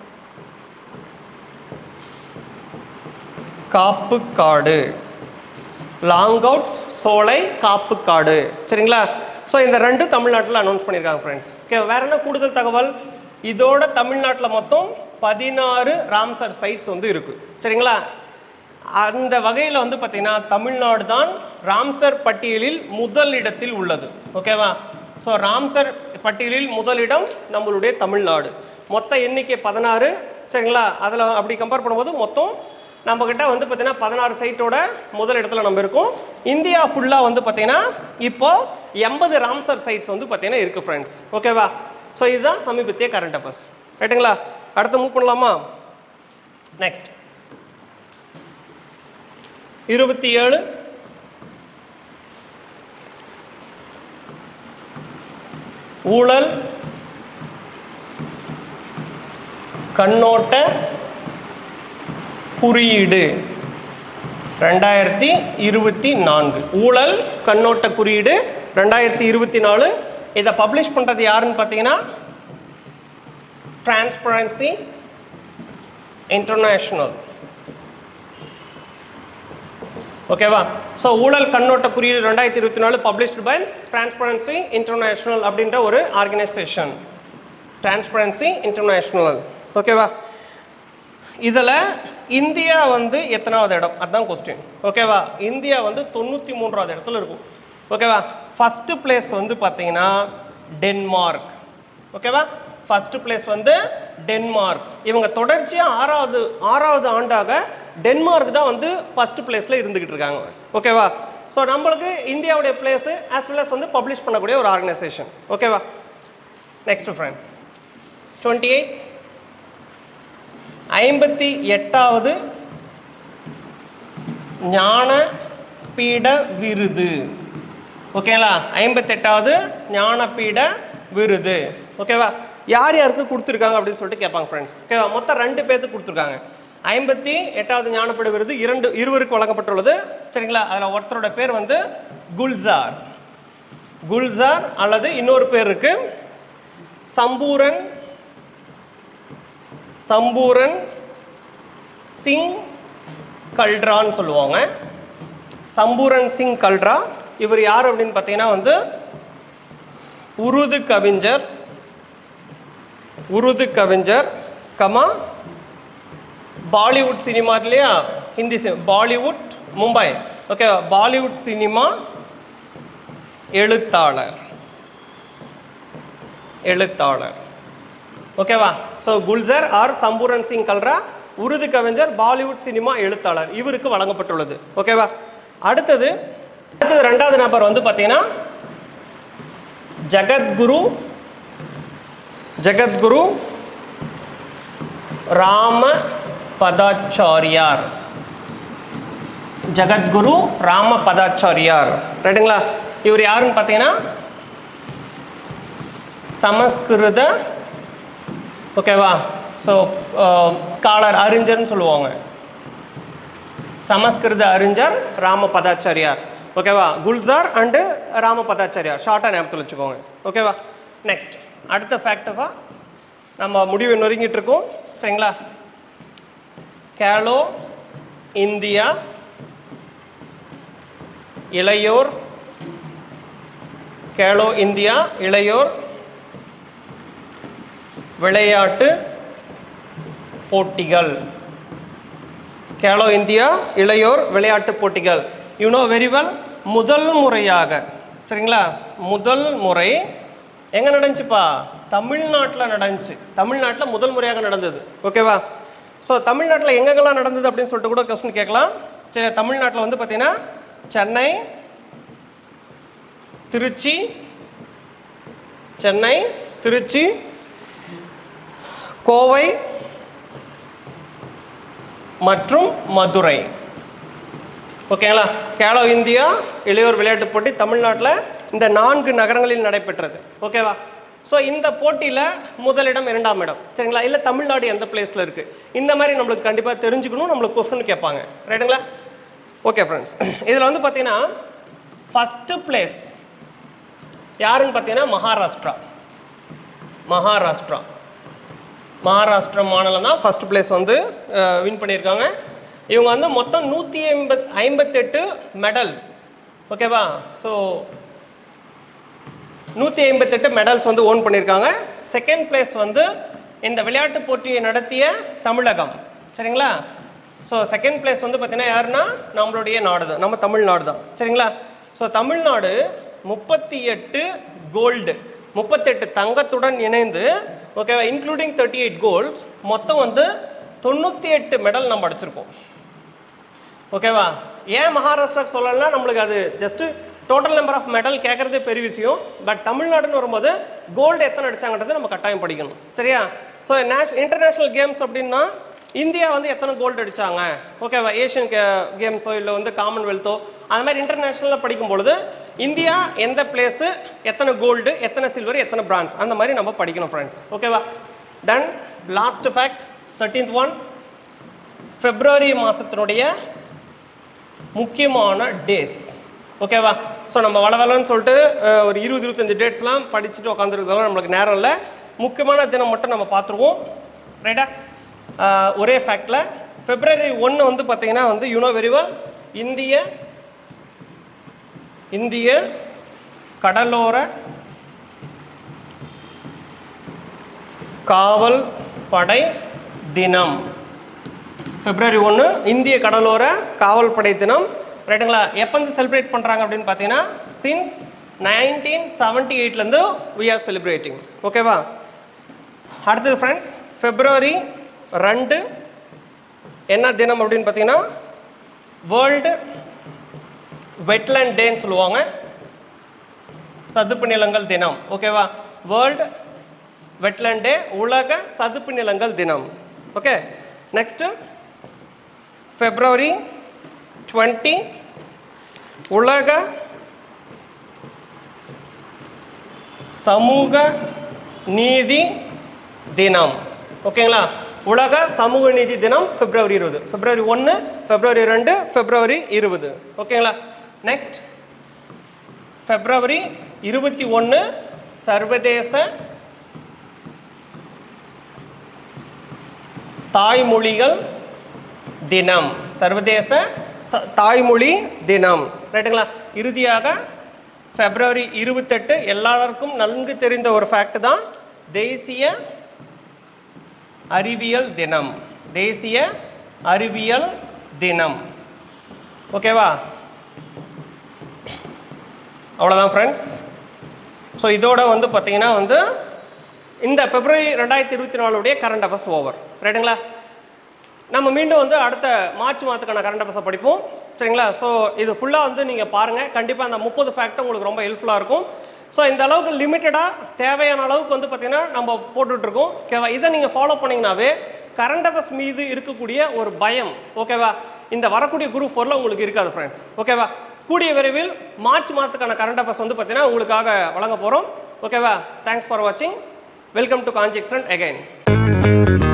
காப்புக்காடு லாங் அவுட் சோலை காப்புக்காடு சரிங்களா ஸோ இந்த ரெண்டும் தமிழ்நாட்டில் அனௌன்ஸ் பண்ணியிருக்காங்க ஃப்ரெண்ட்ஸ் ஓகே வேற என்ன கூடுதல் தகவல் இதோட தமிழ்நாட்டில் மொத்தம் பதினாறு ராம்சர் சைட்ஸ் வந்து இருக்கு சரிங்களா அந்த வகையில் வந்து பார்த்தீங்கன்னா தமிழ்நாடு தான் ராம்சர் பட்டியலில் முதல் இடத்தில் உள்ளது ஓகேவா ஸோ ராம்சர் பட்டியலில் முதலிடம் நம்மளுடைய தமிழ்நாடு மொத்த எண்ணிக்கை பதினாறு சரிங்களா அதில் அப்படி கம்பேர் பண்ணும்போது மொத்தம் நம்மக்கிட்ட வந்து பார்த்தீங்கன்னா பதினாறு சைட்டோட முதல் இடத்துல நம்ம இருக்கோம் இந்தியா ஃபுல்லாக வந்து பார்த்தீங்கன்னா இப்போ எண்பது ராம்சர் சைட்ஸ் வந்து பார்த்தீங்கன்னா இருக்குது ஃப்ரெண்ட்ஸ் ஓகேவா ஸோ இதுதான் சமீபத்திய கரண்ட் அஃபேர்ஸ் ரைட்டுங்களா அடுத்து மூவ் பண்ணலாமா நெக்ஸ்ட் இருபத்தி ஏழு ஊழல் கண்ணோட்ட குறியீடு ரெண்டாயிரத்தி இருபத்தி நான்கு ஊழல் கண்ணோட்ட குறியீடு ரெண்டாயிரத்தி இருபத்தி நாலு இதை பப்ளிஷ் பண்ணுறது யாருன்னு பார்த்தீங்கன்னா டிரான்ஸ்பரன்சி இன்டர்நேஷ்னல் ஓகேவா ஸோ ஊழல் கண்ணோட்ட குறியீடு ரெண்டாயிரத்தி இருபத்தி நாலு பப்ளிஷ்டு பை டிரான்ஸ்பரன்சி இன்டர்நேஷ்னல் அப்படின்ற ஒரு ஆர்கனைசேஷன் டிரான்ஸ்பரன்சி இன்டர்நேஷ்னல் ஓகேவா இதில் இந்தியா வந்து எத்தனாவது இடம் அதுதான் கொஸ்டின் ஓகேவா இந்தியா வந்து தொண்ணூற்றி மூன்றாவது இடத்துல இருக்கும் ஓகேவா ஃபஸ்ட்டு பிளேஸ் வந்து பார்த்தீங்கன்னா டென்மார்க் ஓகேவா ஃபஸ்ட்டு பிளேஸ் வந்து டென்மார்க் இவங்க தொடர்ச்சியாக ஆறாவது ஆறாவது ஆண்டாக டென்மார்க் தான் வந்து ஃபஸ்ட்டு பிளேஸில் இருந்துக்கிட்டு இருக்காங்க ஓகேவா ஸோ நம்மளுக்கு இந்தியாவுடைய பிளேஸு ஆஸ் வெல் as வந்து பப்ளிஷ் பண்ணக்கூடிய ஒரு ஆர்கனைசேஷன் ஓகேவா நெக்ஸ்ட் ஃப்ரெண்ட் டுவெண்ட்டி எயிட் ஐம்பத்தி எட்டாவது ஞான பீட விருது ஓகேங்களா ஐம்பத்தெட்டாவது ஞானபீட விருது ஓகேவா யார் யாருக்கு கொடுத்துருக்காங்க அப்படின்னு சொல்லிட்டு கேட்பாங்க ஃப்ரெண்ட்ஸ் ஓகேவா மொத்தம் ரெண்டு பேர்த்துக்கு கொடுத்துருக்காங்க ஐம்பத்தி எட்டாவது ஞானபீட விருது இரண்டு இருவருக்கு வழங்கப்பட்டுள்ளது சரிங்களா அதில் ஒருத்தரோட பேர் வந்து குல்சார் குல்சார் அல்லது இன்னொரு பேர் இருக்கு சம்பூரன் சம்பூரன் சிங் கல்ட்ரான்னு சொல்லுவாங்க சம்பூரன் சிங் கல்ட்ரா இவர் யார் அப்படின்னு பார்த்தீங்கன்னா வந்து உருது கவிஞர் உருது கவிஞர் கமா பாலிவுட் சினிமா இல்லையா ஹிந்தி சி பாலிவுட் மும்பை ஓகே பாலிவுட் சினிமா எழுத்தாளர் எழுத்தாளர் ஓகேவா ஸோ குல்சர் ஆர் சம்பூரன் சிங் கல்ரா உருது கவிஞர் பாலிவுட் சினிமா எழுத்தாளர் இவருக்கு வழங்கப்பட்டுள்ளது ஓகேவா அடுத்தது அடுத்தது ரெண்டாவது நபர் வந்து பார்த்தீங்கன்னா ஜகத்குரு ஜகத்குரு ராம பதாச்சாரியார் ஜகத்குரு ராம பதாச்சாரியார் ரைட்டுங்களா இவர் யாருன்னு பார்த்தீங்கன்னா சமஸ்கிருத ஓகேவா ஸோ ஸ்காலர் அறிஞர்னு சொல்லுவாங்க சமஸ்கிருத அறிஞர் ராம பதாச்சாரியார் ஓகேவா குல்சார் அண்டு ராம பதாச்சாரியார் ஷார்ட்டாக ஞாபகத்தில் வச்சுக்கோங்க ஓகேவா நெக்ஸ்ட் அடுத்த ஃபேக்டவா நம்ம முடிவு நொறுங்கிட்டு இருக்கோம் சரிங்களா கேலோ இந்தியா இளையோர் கேலோ இந்தியா இளையோர் விளையாட்டு போட்டிகள் கேலோ இந்தியா இளையோர் விளையாட்டு போட்டிகள் யூ நோ வெரி வெல் முதல் முறையாக சரிங்களா முதல் முறை எங்கே நடந்துச்சுப்பா தமிழ்நாட்டில் நடந்துச்சு தமிழ்நாட்டில் முதல் முறையாக நடந்தது ஓகேவா ஸோ தமிழ்நாட்டில் எங்கெங்கெல்லாம் நடந்தது அப்படின்னு சொல்லிட்டு கூட கொஸ்டின் கேட்கலாம் சரி தமிழ்நாட்டில் வந்து பார்த்தீங்கன்னா சென்னை திருச்சி சென்னை திருச்சி கோவை மற்றும் மதுரை ஓகேங்களா கேலோ இந்தியா இளையோர் விளையாட்டுப் போட்டி தமிழ்நாட்டில் இந்த நான்கு நகரங்களில் நடைபெற்றது ஓகேவா ஸோ இந்த போட்டியில் முதலிடம் இரண்டாம் இடம் சரிங்களா இல்லை தமிழ்நாடு எந்த பிளேஸில் இருக்குது இந்த மாதிரி நம்மளுக்கு கண்டிப்பாக தெரிஞ்சுக்கணும் நம்மளுக்கு கொஸ்டின் கேட்பாங்க ரைட்டுங்களா ஓகே ஃப்ரெண்ட்ஸ் இதில் வந்து பார்த்தீங்கன்னா ஃபஸ்ட்டு பிளேஸ் யாருன்னு பார்த்தீங்கன்னா மகாராஷ்டிரா மகாராஷ்டிரா மகாராஷ்டிரா மாநிலம் தான் ஃபஸ்ட் பிளேஸ் வந்து வின் பண்ணியிருக்காங்க இவங்க வந்து மொத்தம் நூற்றி ஐம்பத் ஐம்பத்தெட்டு மெடல்ஸ் ஓகேவா ஸோ நூற்றி ஐம்பத்தெட்டு மெடல்ஸ் வந்து ஓன் பண்ணியிருக்காங்க செகண்ட் பிளேஸ் வந்து இந்த விளையாட்டு போட்டியை நடத்திய தமிழகம் சரிங்களா ஸோ செகண்ட் பிளேஸ் வந்து பார்த்தீங்கன்னா யாருன்னா நம்மளுடைய நாடு தான் நம்ம தமிழ்நாடு தான் சரிங்களா ஸோ தமிழ்நாடு முப்பத்தி எட்டு கோல்டு முப்பத்தெட்டு தங்கத்துடன் இணைந்து ஓகேவா இன்க்ளூடிங் தேர்ட்டி எயிட் கோல்ட்ஸ் மொத்தம் வந்து தொண்ணூற்றி எட்டு மெடல் நம்ம அடிச்சிருக்கோம் ஓகேவா ஏன் மகாராஷ்டிரா சொல்லலைன்னா நம்மளுக்கு அது just total number of medal கேட்குறதே பெரிய விஷயம் பட் தமிழ்நாடுன்னு வரும்போது கோல்டு எத்தனை அடிச்சாங்கன்றது நம்ம கட்டாயம் படிக்கணும் சரியா ஸோ நேஷ் இன்டர்நேஷ்னல் கேம்ஸ் அப்படின்னா இந்தியா வந்து எத்தனை கோல்டு அடிச்சாங்க ஓகேவா ஏஷியன் கே கேம்ஸோ இல்லை வந்து காமன்வெல்த்தோ அந்த மாதிரி இன்டர்நேஷ்னலில் படிக்கும் பொழுது இந்தியா எந்த பிளேஸு எத்தனை கோல்டு எத்தனை சில்வர் எத்தனை பிரான்ஸ் அந்த மாதிரி நம்ம படிக்கணும் ஃப்ரெண்ட்ஸ் ஓகேவா then last fact thirteenth one February மாதத்தினுடைய முக்கியமான டேஸ் ஓகேவா ஸோ நம்ம வளவலன்னு சொல்லிட்டு அஹ், ஒரு இருபது இருபத்தஞ்சு டேட்ஸ்லாம் படிச்சுட்டு உட்காந்துருக்கிறதால நம்மளுக்கு நேரம் இல்லை முக்கியமான தினம் மட்டும் நம்ம பார்த்துருவோம் ரைட்டா அஹ், ஒரே ஃபேக்டில் பிப்ரவரி ஒன்று வந்து பார்த்தீங்கன்னா வந்து யூனோ வெரி வெல் இந்திய இந்திய கடலோர காவல் படை தினம் பிப்ரவரி ஒன்று இந்திய கடலோர காவல் படை தினம் ரைட்டுங்களா எப்போ வந்து செலிப்ரேட் பண்ணுறாங்க அப்படின்னு பார்த்தீங்கன்னா சின்ஸ் நைன்டீன் செவன்ட்டி எயிட்லேருந்து வி ஆர் செலிப்ரேட்டிங் ஓகேவா அடுத்தது ஃப்ரெண்ட்ஸ் பிப்ரவரி ரெண்டு என்ன தினம் அப்படின்னு பார்த்தீங்கன்னா வேர்ல்டு வெட்லேண்ட் டேன்னு சொல்லுவாங்க சதுப்பு நிலங்கள் தினம் ஓகேவா வேர்ல்டு வெட்லேண்ட் டே உலக சதுப்பு நிலங்கள் தினம் ஓகே நெக்ஸ்ட்டு பிப்ரவரி டுவெண்ட்டி உலக சமூக நீதி தினம் ஓகேங்களா உலக சமூக நீதி தினம் பிப்ரவரி இருபது பிப்ரவரி ஒன்று பிப்ரவரி ரெண்டு பிப்ரவரி இருபது ஓகேங்களா நெக்ஸ்ட் பிப்ரவரி இருபத்தி ஒன்று சர்வதேச தாய்மொழிகள் தினம் சர்வதேச ச- தாய்மொழி தினம் ரைட்டுங்களா இறுதியாக பிப்ரவரி இருபத்தெட்டு எல்லாருக்கும் நன்கு தெரிந்த ஒரு ஃபேக்ட் தான் தேசிய அறிவியல் தினம் தேசிய அறிவியல் தினம் ஓகேவா அவ்வளோதான் ஃப்ரெண்ட்ஸ் ஸோ இதோட வந்து பார்த்தீங்கன்னா வந்து இந்த பிப்ரவரி ரெண்டாயிரத்தி இருபத்தி நாலுடைய கரண்ட் அஃபேர்ஸ் ஓவர் ரைட்டுங்களா நம்ம மீண்டும் வந்து அடுத்த மார்ச் மாதத்துக்கான கரண்ட் அஃபேர்ஸை படிப்போம் சரிங்களா ஸோ இது ஃபுல்லாக வந்து நீங்கள் பாருங்கள் கண்டிப்பாக அந்த முப்பது ஃபேக்ட் உங்களுக்கு ரொம்ப ஹெல்ப்ஃபுல்லாக இருக்கும் ஸோ இந்த அளவுக்கு லிமிட்டடாக தேவையான அளவுக்கு வந்து பார்த்தீங்கன்னா நம்ம போட்டுட்ருக்கோம் ஓகேவா இதை நீங்கள் ஃபாலோ பண்ணிங்கனாவே கரண்ட் அஃபேர்ஸ் மீது இருக்கக்கூடிய ஒரு பயம் ஓகேவா இந்த வரக்கூடிய குரூப் ஃபோரில் உங்களுக்கு இருக்காது ஃப்ரெண்ட்ஸ் ஓகேவா கூடிய விரைவில் மார்ச் மாதத்துக்கான கரண்ட் அஃபேர்ஸ் வந்து பார்த்தீங்கன்னா உங்களுக்காக வழங்க போகிறோம் ஓகேவா தேங்க்ஸ் ஃபார் வாட்சிங் welcome to Kanchi excellent again